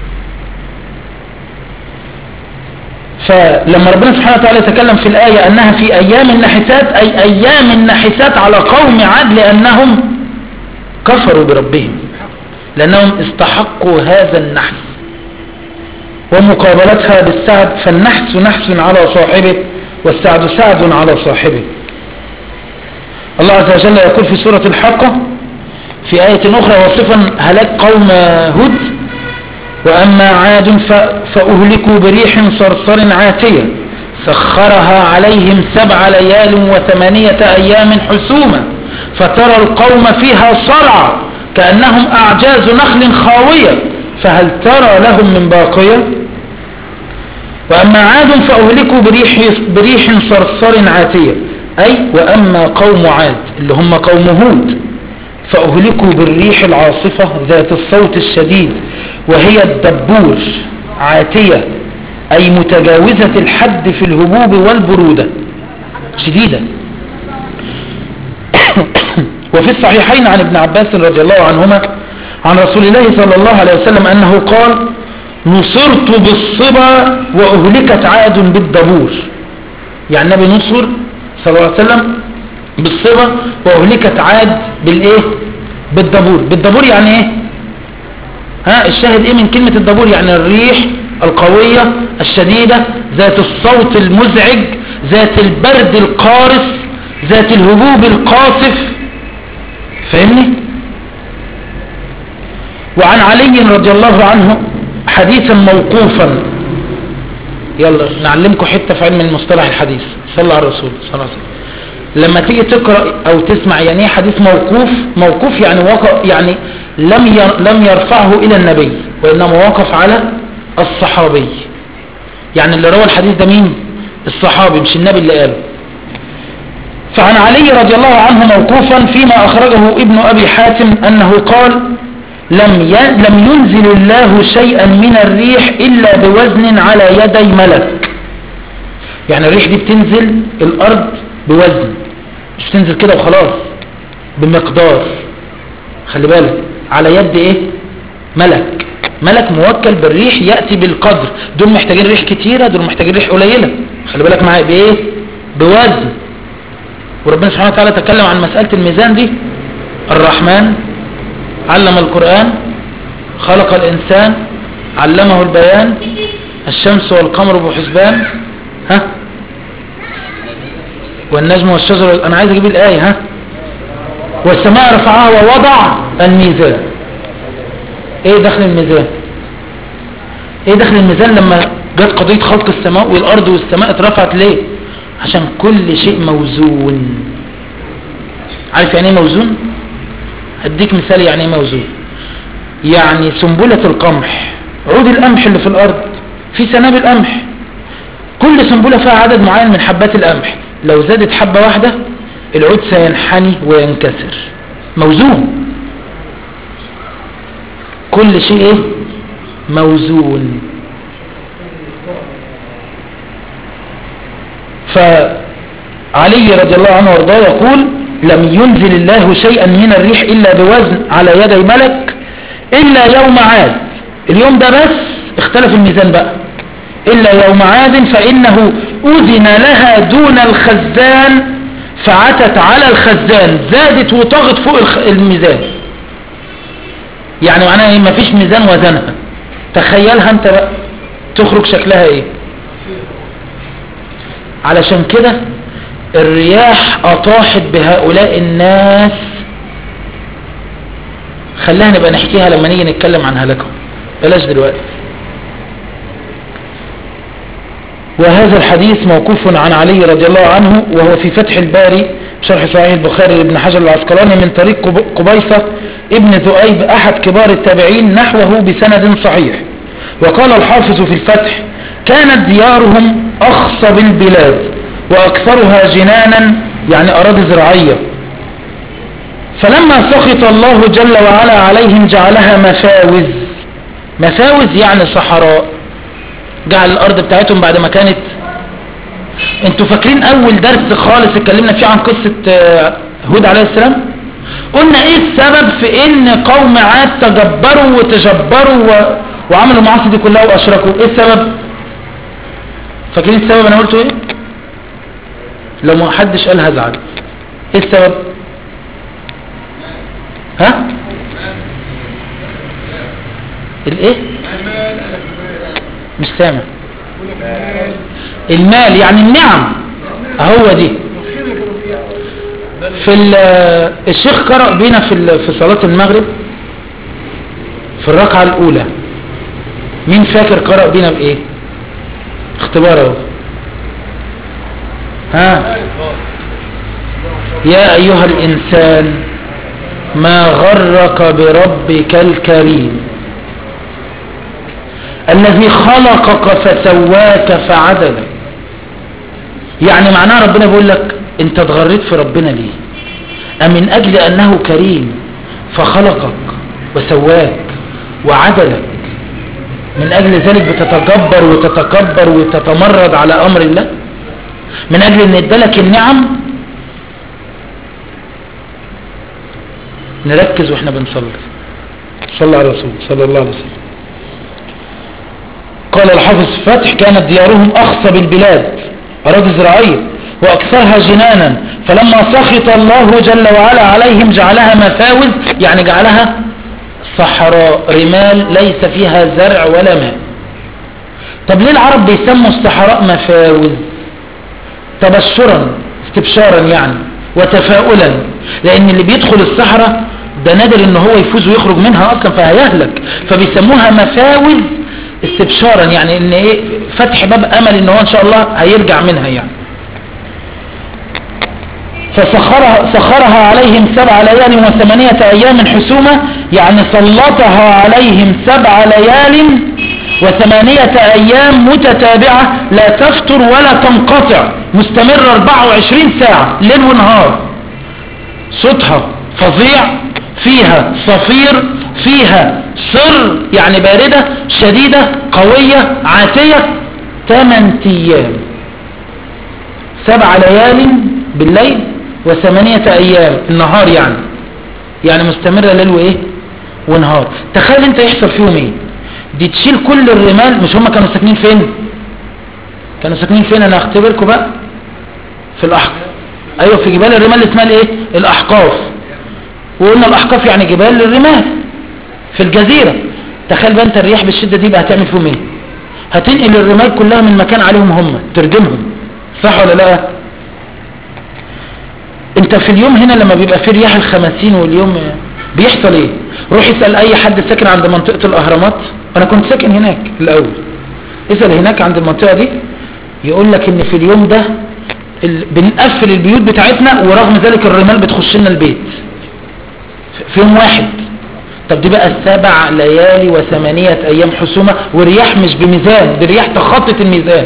فلما ربنا سبحانه وتعالى يتكلم في الآية أنها في أيام النحسات أي أيام النحسات على قوم عاد لأنهم كفروا بربهم لأنهم استحقوا هذا النحس ومقابلتها بالسعد فالنحس نحس على صاحبه والسعد سعد على صاحبه الله عز وجل يقول في سورة الحقة في آية أخرى وصفا هلاك قوم هود وأما عاد فأهلكوا بريح صرصر عاتية سخرها عليهم سبع ليال وثمانية أيام حسوما فترى القوم فيها صرعى كأنهم أعجاز نخل خاوية فهل ترى لهم من باقية وأما عاد فأهلكوا بريح, بريح صرصر عاتية أي وأما قوم عاد اللي هم قوم هود فأهلكوا بالريح العاصفة ذات الصوت الشديد وهي الدبور عاتية أي متجاوزة الحد في الهبوب والبرودة شديدة وفي الصحيحين عن ابن عباس رضي الله عنهما عن رسول الله صلى الله عليه وسلم أنه قال نصرت بالصبا وأهلكت عاد بالدبور يعني النبي نصر صلى الله عليه وسلم بالصبا وأهلكت عاد بالإيه بالدبور بالدبور يعني إيه ها الشاهد إيه من كلمة الدبور يعني الريح القوية الشديدة ذات الصوت المزعج ذات البرد القارس ذات الهبوب القاصف فاهمني وعن علي رضي الله عنه حديثا موقوفا يلا نعلمكم حتة في علم المصطلح الحديث صلى على الرسول صلى الله عليه وسلم لما تيجي تقرأ او تسمع يعني ايه حديث موقوف موقوف يعني وقف يعني لم لم يرفعه الى النبي وانما وقف على الصحابي يعني اللي روى الحديث ده مين الصحابي مش النبي اللي قاله فعن علي رضي الله عنه موقوفا فيما اخرجه ابن ابي حاتم انه قال لم لم ينزل الله شيئا من الريح الا بوزن على يدي ملك يعني الريح دي بتنزل الارض بوزن مش بتنزل كده وخلاص بمقدار خلي بالك على يد ايه ملك ملك موكل بالريح يأتي بالقدر دول محتاجين ريح كتيرة دول محتاجين ريح قليلة خلي بالك معايا بايه بوزن وربنا سبحانه وتعالى تكلم عن مسألة الميزان دي الرحمن علم القرآن خلق الإنسان علمه البيان الشمس والقمر بحسبان ها والنجم والشجر أنا عايز أجيب الآية ها والسماء رفعها ووضع الميزان ايه دخل الميزان ايه دخل الميزان لما جت قضية خلق السماء والارض والسماء اترفعت ليه عشان كل شيء موزون عارف يعني ايه موزون اديك مثال يعني ايه موزون يعني سنبلة القمح عود القمح اللي في الارض في سنابل قمح كل سنبلة فيها عدد معين من حبات القمح لو زادت حبة واحدة العود سينحني وينكسر موزون كل شيء ايه موزون فعلي رضي الله عنه وارضاه يقول لم ينزل الله شيئا من الريح إلا بوزن على يدي ملك إلا يوم عاد اليوم ده بس اختلف الميزان بقى إلا يوم عاد فإنه أذن لها دون الخزان فعتت على الخزان زادت وطغت فوق الخ- الميزان يعني معناها ايه مفيش ميزان وزنها تخيلها انت بقى تخرج شكلها ايه علشان كده الرياح اطاحت بهؤلاء الناس خليها نبقى نحكيها لما نيجي نتكلم عن هلاكهم بلاش دلوقتي وهذا الحديث موقوف عن علي رضي الله عنه وهو في فتح الباري شرح صحيح البخاري لابن حجر العسقلاني من طريق قب- قبيصة ابن ذؤيب أحد كبار التابعين نحوه بسند صحيح وقال الحافظ في الفتح كانت ديارهم أخصب البلاد وأكثرها جنانا يعني أراضي زراعية فلما سخط الله جل وعلا عليهم جعلها مفاوز مفاوز يعني صحراء جعل الارض بتاعتهم بعد ما كانت انتوا فاكرين اول درس خالص اتكلمنا فيه عن قصة آه، هود عليه السلام قلنا ايه السبب في ان قوم عاد تجبروا وتجبروا و... وعملوا المعاصي دي كلها واشركوا ايه السبب فاكرين السبب انا قلته ايه لو ما حدش قال هزعل ايه السبب ها الايه مش سامع المال يعني النعم هو دي في ال- الشيخ قرأ بينا في ال- في صلاة المغرب في الركعة الأولى مين فاكر قرأ بينا بإيه اختبار اهو ها يا أيها الإنسان ما غرك بربك الكريم الذي خلقك فسواك فعدلك يعني معناه ربنا بيقول لك انت اتغريت في ربنا ليه أمن أجل أنه كريم فخلقك وسواك وعدلك من أجل ذلك بتتجبر وتتكبر وتتمرد على أمر الله من أجل أن ادالك النعم نركز واحنا بنصلي صلى على رسول صلى الله عليه وسلم قال الحافظ فتح كانت ديارهم أخصب البلاد أراضي زراعية وأكثرها جنانا فلما سخط الله جل وعلا عليهم جعلها مفاوز يعني جعلها صحراء رمال ليس فيها زرع ولا ماء طب ليه العرب بيسموا الصحراء مفاوز تبشرا استبشارا يعني وتفاؤلا لان اللي بيدخل الصحراء ده نادر ان هو يفوز ويخرج منها اصلا فهيهلك فبيسموها مفاوز استبشارا يعني ان ايه فتح باب امل ان هو ان شاء الله هيرجع منها يعني فسخرها سخرها عليهم سبع ليال وثمانية أيام حسومة يعني سلطها عليهم سبع ليال وثمانية أيام متتابعة لا تفتر ولا تنقطع مستمرة 24 ساعة ليل ونهار صوتها فظيع فيها صفير فيها سر يعني باردة شديدة قوية عاتية 8 أيام سبع ليال بالليل وثمانية أيام النهار يعني يعني مستمرة ليل وإيه ونهار تخيل انت يحصل فيهم ايه دي تشيل كل الرمال مش هم كانوا ساكنين فين كانوا ساكنين فين انا اختبركم بقى في الاحقاف ايوه في جبال الرمال اللي اسمها الايه الاحقاف وقلنا الاحقاف يعني جبال الرمال في الجزيرة تخيل بقى انت الرياح بالشدة دي بقى هتعمل فيهم ايه هتنقل الرمال كلها من مكان عليهم هم تردمهم صح ولا لا انت في اليوم هنا لما بيبقى في رياح الخمسين واليوم بيحصل ايه روح اسأل اي حد ساكن عند منطقة الاهرامات انا كنت ساكن هناك الاول اسأل هناك عند المنطقة دي يقول لك ان في اليوم ده ال... بنقفل البيوت بتاعتنا ورغم ذلك الرمال بتخش لنا البيت في يوم واحد طب دي بقى سبع ليالي وثمانية ايام حسومة ورياح مش بميزان دي رياح تخطط الميزان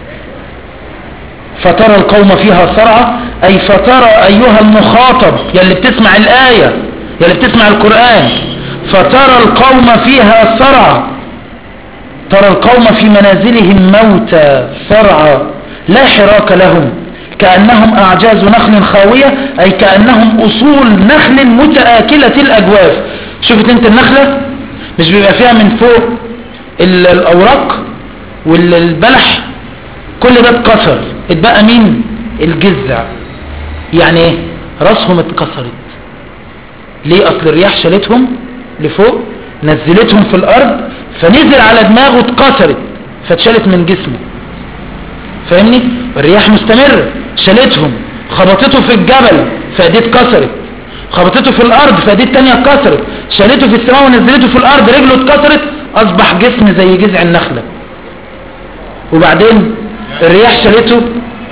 فترى القوم فيها صرعى اي فترى ايها المخاطب يلي بتسمع الاية يلي بتسمع القرآن فترى القوم فيها صرعى ترى القوم في منازلهم موتى صرعى لا حراك لهم كأنهم أعجاز نخل خاوية أي كأنهم أصول نخل متآكلة الأجواف شفت انت النخلة مش بيبقى فيها من فوق الأوراق والبلح كل ده اتكسر اتبقى مين الجذع يعني ايه راسهم اتكسرت ليه اصل الرياح شالتهم لفوق نزلتهم في الارض فنزل على دماغه اتكسرت فاتشالت من جسمه فاهمني الرياح مستمرة شالتهم خبطته في الجبل فايديه اتكسرت خبطته في الارض فايديه التانية اتكسرت شالته في السماء ونزلته في الارض رجله اتكسرت اصبح جسم زي جذع النخلة وبعدين الرياح شالته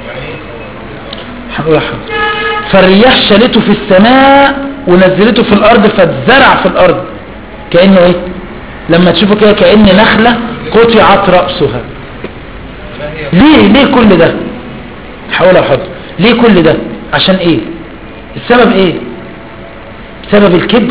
فالرياح شالته في السماء ونزلته في الارض فاتزرع في الارض كأنه ايه لما تشوفوا كده كأن نخلة قطعت رأسها ليه ليه كل ده حاول احط ليه كل ده عشان ايه السبب ايه بسبب الكبر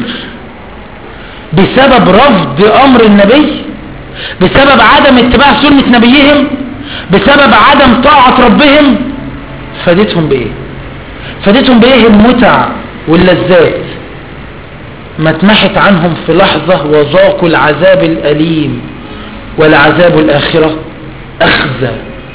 بسبب رفض امر النبي بسبب عدم اتباع سنة نبيهم بسبب عدم طاعة ربهم فادتهم بايه فادتهم بايه المتع واللذات ما اتمحت عنهم في لحظة وذاقوا العذاب الأليم والعذاب الآخرة أخزى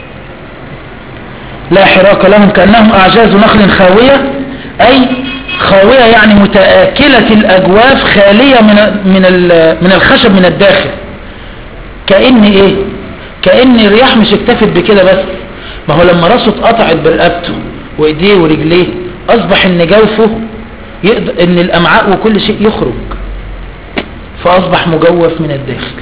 لا حراك لهم كأنهم أعجاز نخل خاوية أي خاوية يعني متآكلة الأجواف خالية من من من الخشب من الداخل كأن إيه كأن الرياح مش اكتفت بكده بس ما هو لما راسه اتقطعت برقبته وإيديه ورجليه أصبح إن جوفه يقدر إن الأمعاء وكل شيء يخرج فأصبح مجوف من الداخل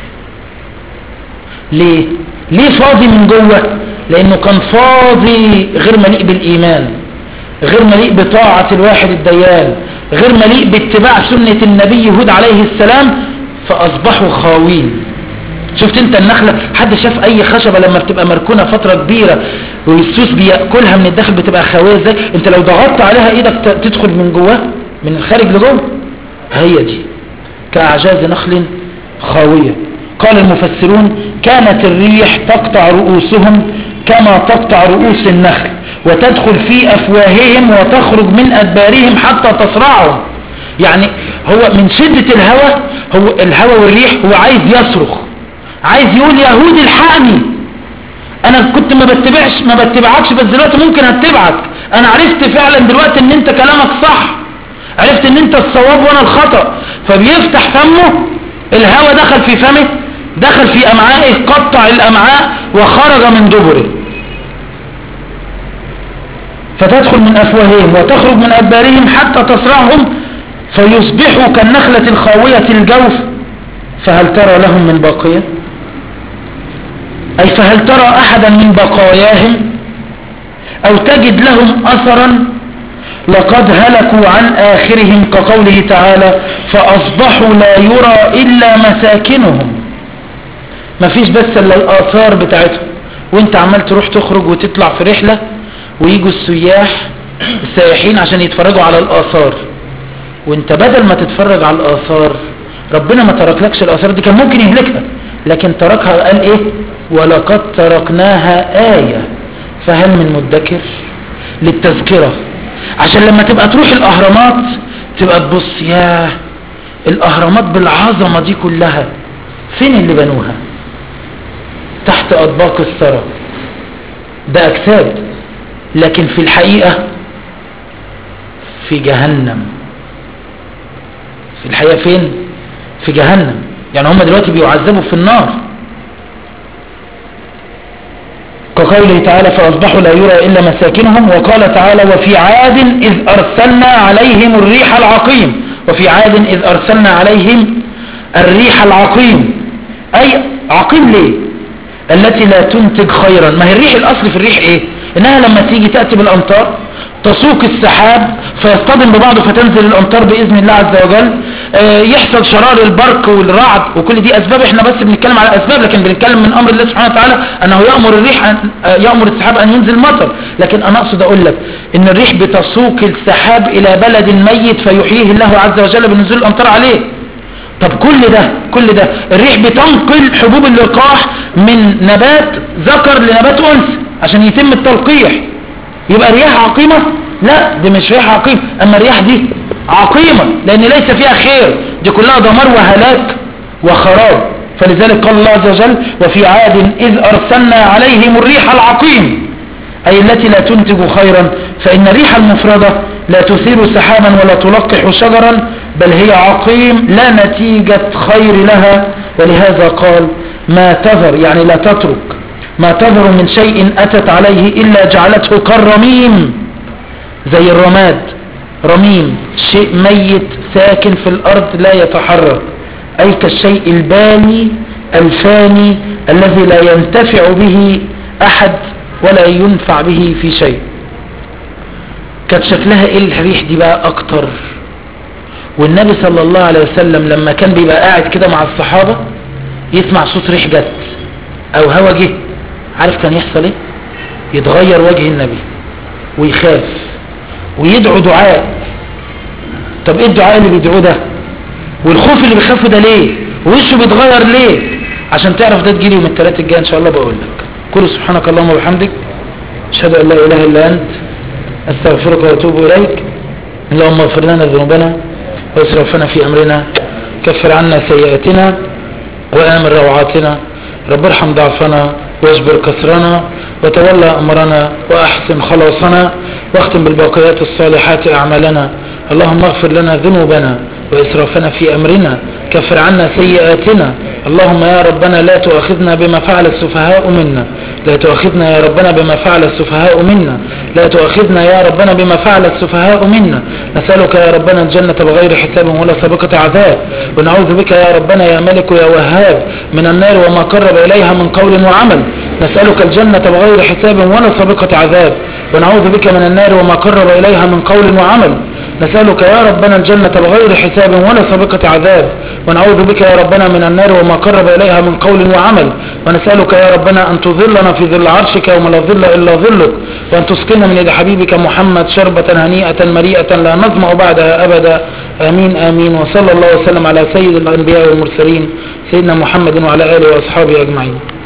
ليه ليه فاضي من جوه لانه كان فاضي غير مليء بالايمان غير مليء بطاعة الواحد الديان غير مليء باتباع سنة النبي هود عليه السلام فاصبحوا خاوين شفت انت النخلة حد شاف اي خشبة لما بتبقى مركونة فترة كبيرة والسوس بيأكلها من الداخل بتبقى خاوية ازاي انت لو ضغطت عليها ايدك تدخل من جواه من الخارج لجوه هي دي كأعجاز نخل خاوية قال المفسرون كانت الريح تقطع رؤوسهم كما تقطع رؤوس النخل وتدخل في أفواههم وتخرج من أدبارهم حتى تصرعهم يعني هو من شدة الهوى هو الهوى والريح هو عايز يصرخ عايز يقول يهود الحقني انا كنت ما بتبعش ما بتبعكش بس دلوقتي ممكن اتبعك انا عرفت فعلا دلوقتي ان انت كلامك صح عرفت ان انت الصواب وانا الخطأ فبيفتح فمه الهوى دخل في فمه دخل في امعائه قطع الامعاء وخرج من دبره فتدخل من افواههم وتخرج من ادبارهم حتى تصرعهم فيصبحوا كالنخلة الخاوية الجوف فهل ترى لهم من باقية اي فهل ترى احدا من بقاياهم او تجد لهم اثرا لقد هلكوا عن آخرهم كقوله تعالى فأصبحوا لا يرى إلا مساكنهم مفيش بس إلا الآثار بتاعتهم وانت عمال تروح تخرج وتطلع في رحلة ويجوا السياح السائحين عشان يتفرجوا على الآثار وانت بدل ما تتفرج على الآثار ربنا ما تركلكش الآثار دي كان ممكن يهلكها لكن تركها قال ايه ولقد تركناها آية فهل من مدكر للتذكرة عشان لما تبقى تروح الاهرامات تبقى تبص ياه الاهرامات بالعظمة دي كلها فين اللي بنوها تحت اطباق الثرى ده اجساد لكن في الحقيقة في جهنم في الحقيقة فين في جهنم يعني هم دلوقتي بيعذبوا في النار كقوله تعالى فأصبحوا لا يرى إلا مساكنهم وقال تعالى وفي عاد إذ أرسلنا عليهم الريح العقيم وفي عاد إذ أرسلنا عليهم الريح العقيم أي عقيم ليه التي لا تنتج خيرا ما هي الريح الأصل في الريح إيه إنها لما تيجي تأتي بالأمطار تسوق السحاب فيصطدم ببعضه فتنزل الأمطار بإذن الله عز وجل يحصل شرار البرق والرعد وكل دي أسباب احنا بس بنتكلم على أسباب لكن بنتكلم من أمر الله سبحانه وتعالى أنه يأمر الريح أن يأمر السحاب أن ينزل مطر لكن أنا أقصد أقول لك إن الريح بتسوق السحاب إلى بلد ميت فيحييه الله عز وجل بنزول الأمطار عليه طب كل ده كل ده الريح بتنقل حبوب اللقاح من نبات ذكر لنبات انثى عشان يتم التلقيح يبقى رياح عقيمة لا دي مش رياح عقيمة اما الرياح دي عقيمة لان ليس فيها خير دي كلها دمار وهلاك وخراب فلذلك قال الله عز وجل وفي عاد إذ أرسلنا عليهم الريح العقيم أي التي لا تنتج خيرا فإن الريح المفردة لا تثير سحابا ولا تلقح شجرا بل هي عقيم لا نتيجة خير لها ولهذا قال ما تذر يعني لا تترك ما تذر من شيء أتت عليه إلا جعلته كالرميم زي الرماد رميم شيء ميت ساكن في الأرض لا يتحرك أي كالشيء الباني الفاني الذي لا ينتفع به أحد ولا ينفع به في شيء كانت شكلها ايه الريح دي بقى اكتر والنبي صلى الله عليه وسلم لما كان بيبقى قاعد كده مع الصحابة يسمع صوت ريح جت او هوا جه عارف كان يحصل ايه يتغير وجه النبي ويخاف ويدعو دعاء طب ايه الدعاء اللي بيدعوه ده والخوف اللي بيخافه ده ليه وشه بيتغير ليه عشان تعرف ده تجيلي يوم الثلاث الجاي ان شاء الله بقول لك كل سبحانك اللهم وبحمدك اشهد ان لا اله الا انت استغفرك واتوب اليك اللهم اغفر لنا ذنوبنا واسرافنا في امرنا كفر عنا سيئاتنا وامن روعاتنا رب ارحم ضعفنا واجبر كسرنا وتولى امرنا واحسن خلاصنا واختم بالباقيات الصالحات اعمالنا اللهم اغفر لنا ذنوبنا وإسرافنا في أمرنا كفر عنا سيئاتنا اللهم يا ربنا لا تؤاخذنا بما فعل السفهاء منا لا تؤاخذنا يا ربنا بما فعل السفهاء منا لا تؤاخذنا يا ربنا بما فعل السفهاء منا نسألك يا ربنا الجنة بغير حساب ولا سابقة عذاب ونعوذ بك يا ربنا يا ملك يا وهاب من النار وما قرب إليها من قول وعمل نسألك الجنة بغير حساب ولا سابقة عذاب ونعوذ بك من النار وما قرب إليها من قول وعمل نسألك يا ربنا الجنة بغير حساب ولا سابقة عذاب ونعوذ بك يا ربنا من النار وما قرب إليها من قول وعمل ونسألك يا ربنا أن تظلنا في ظل عرشك يوم لا ظل إلا ظلك وأن تسقنا من يد حبيبك محمد شربة هنيئة مريئة لا نظمأ بعدها أبدا آمين آمين وصلى الله وسلم على سيد الأنبياء والمرسلين سيدنا محمد وعلى آله وأصحابه أجمعين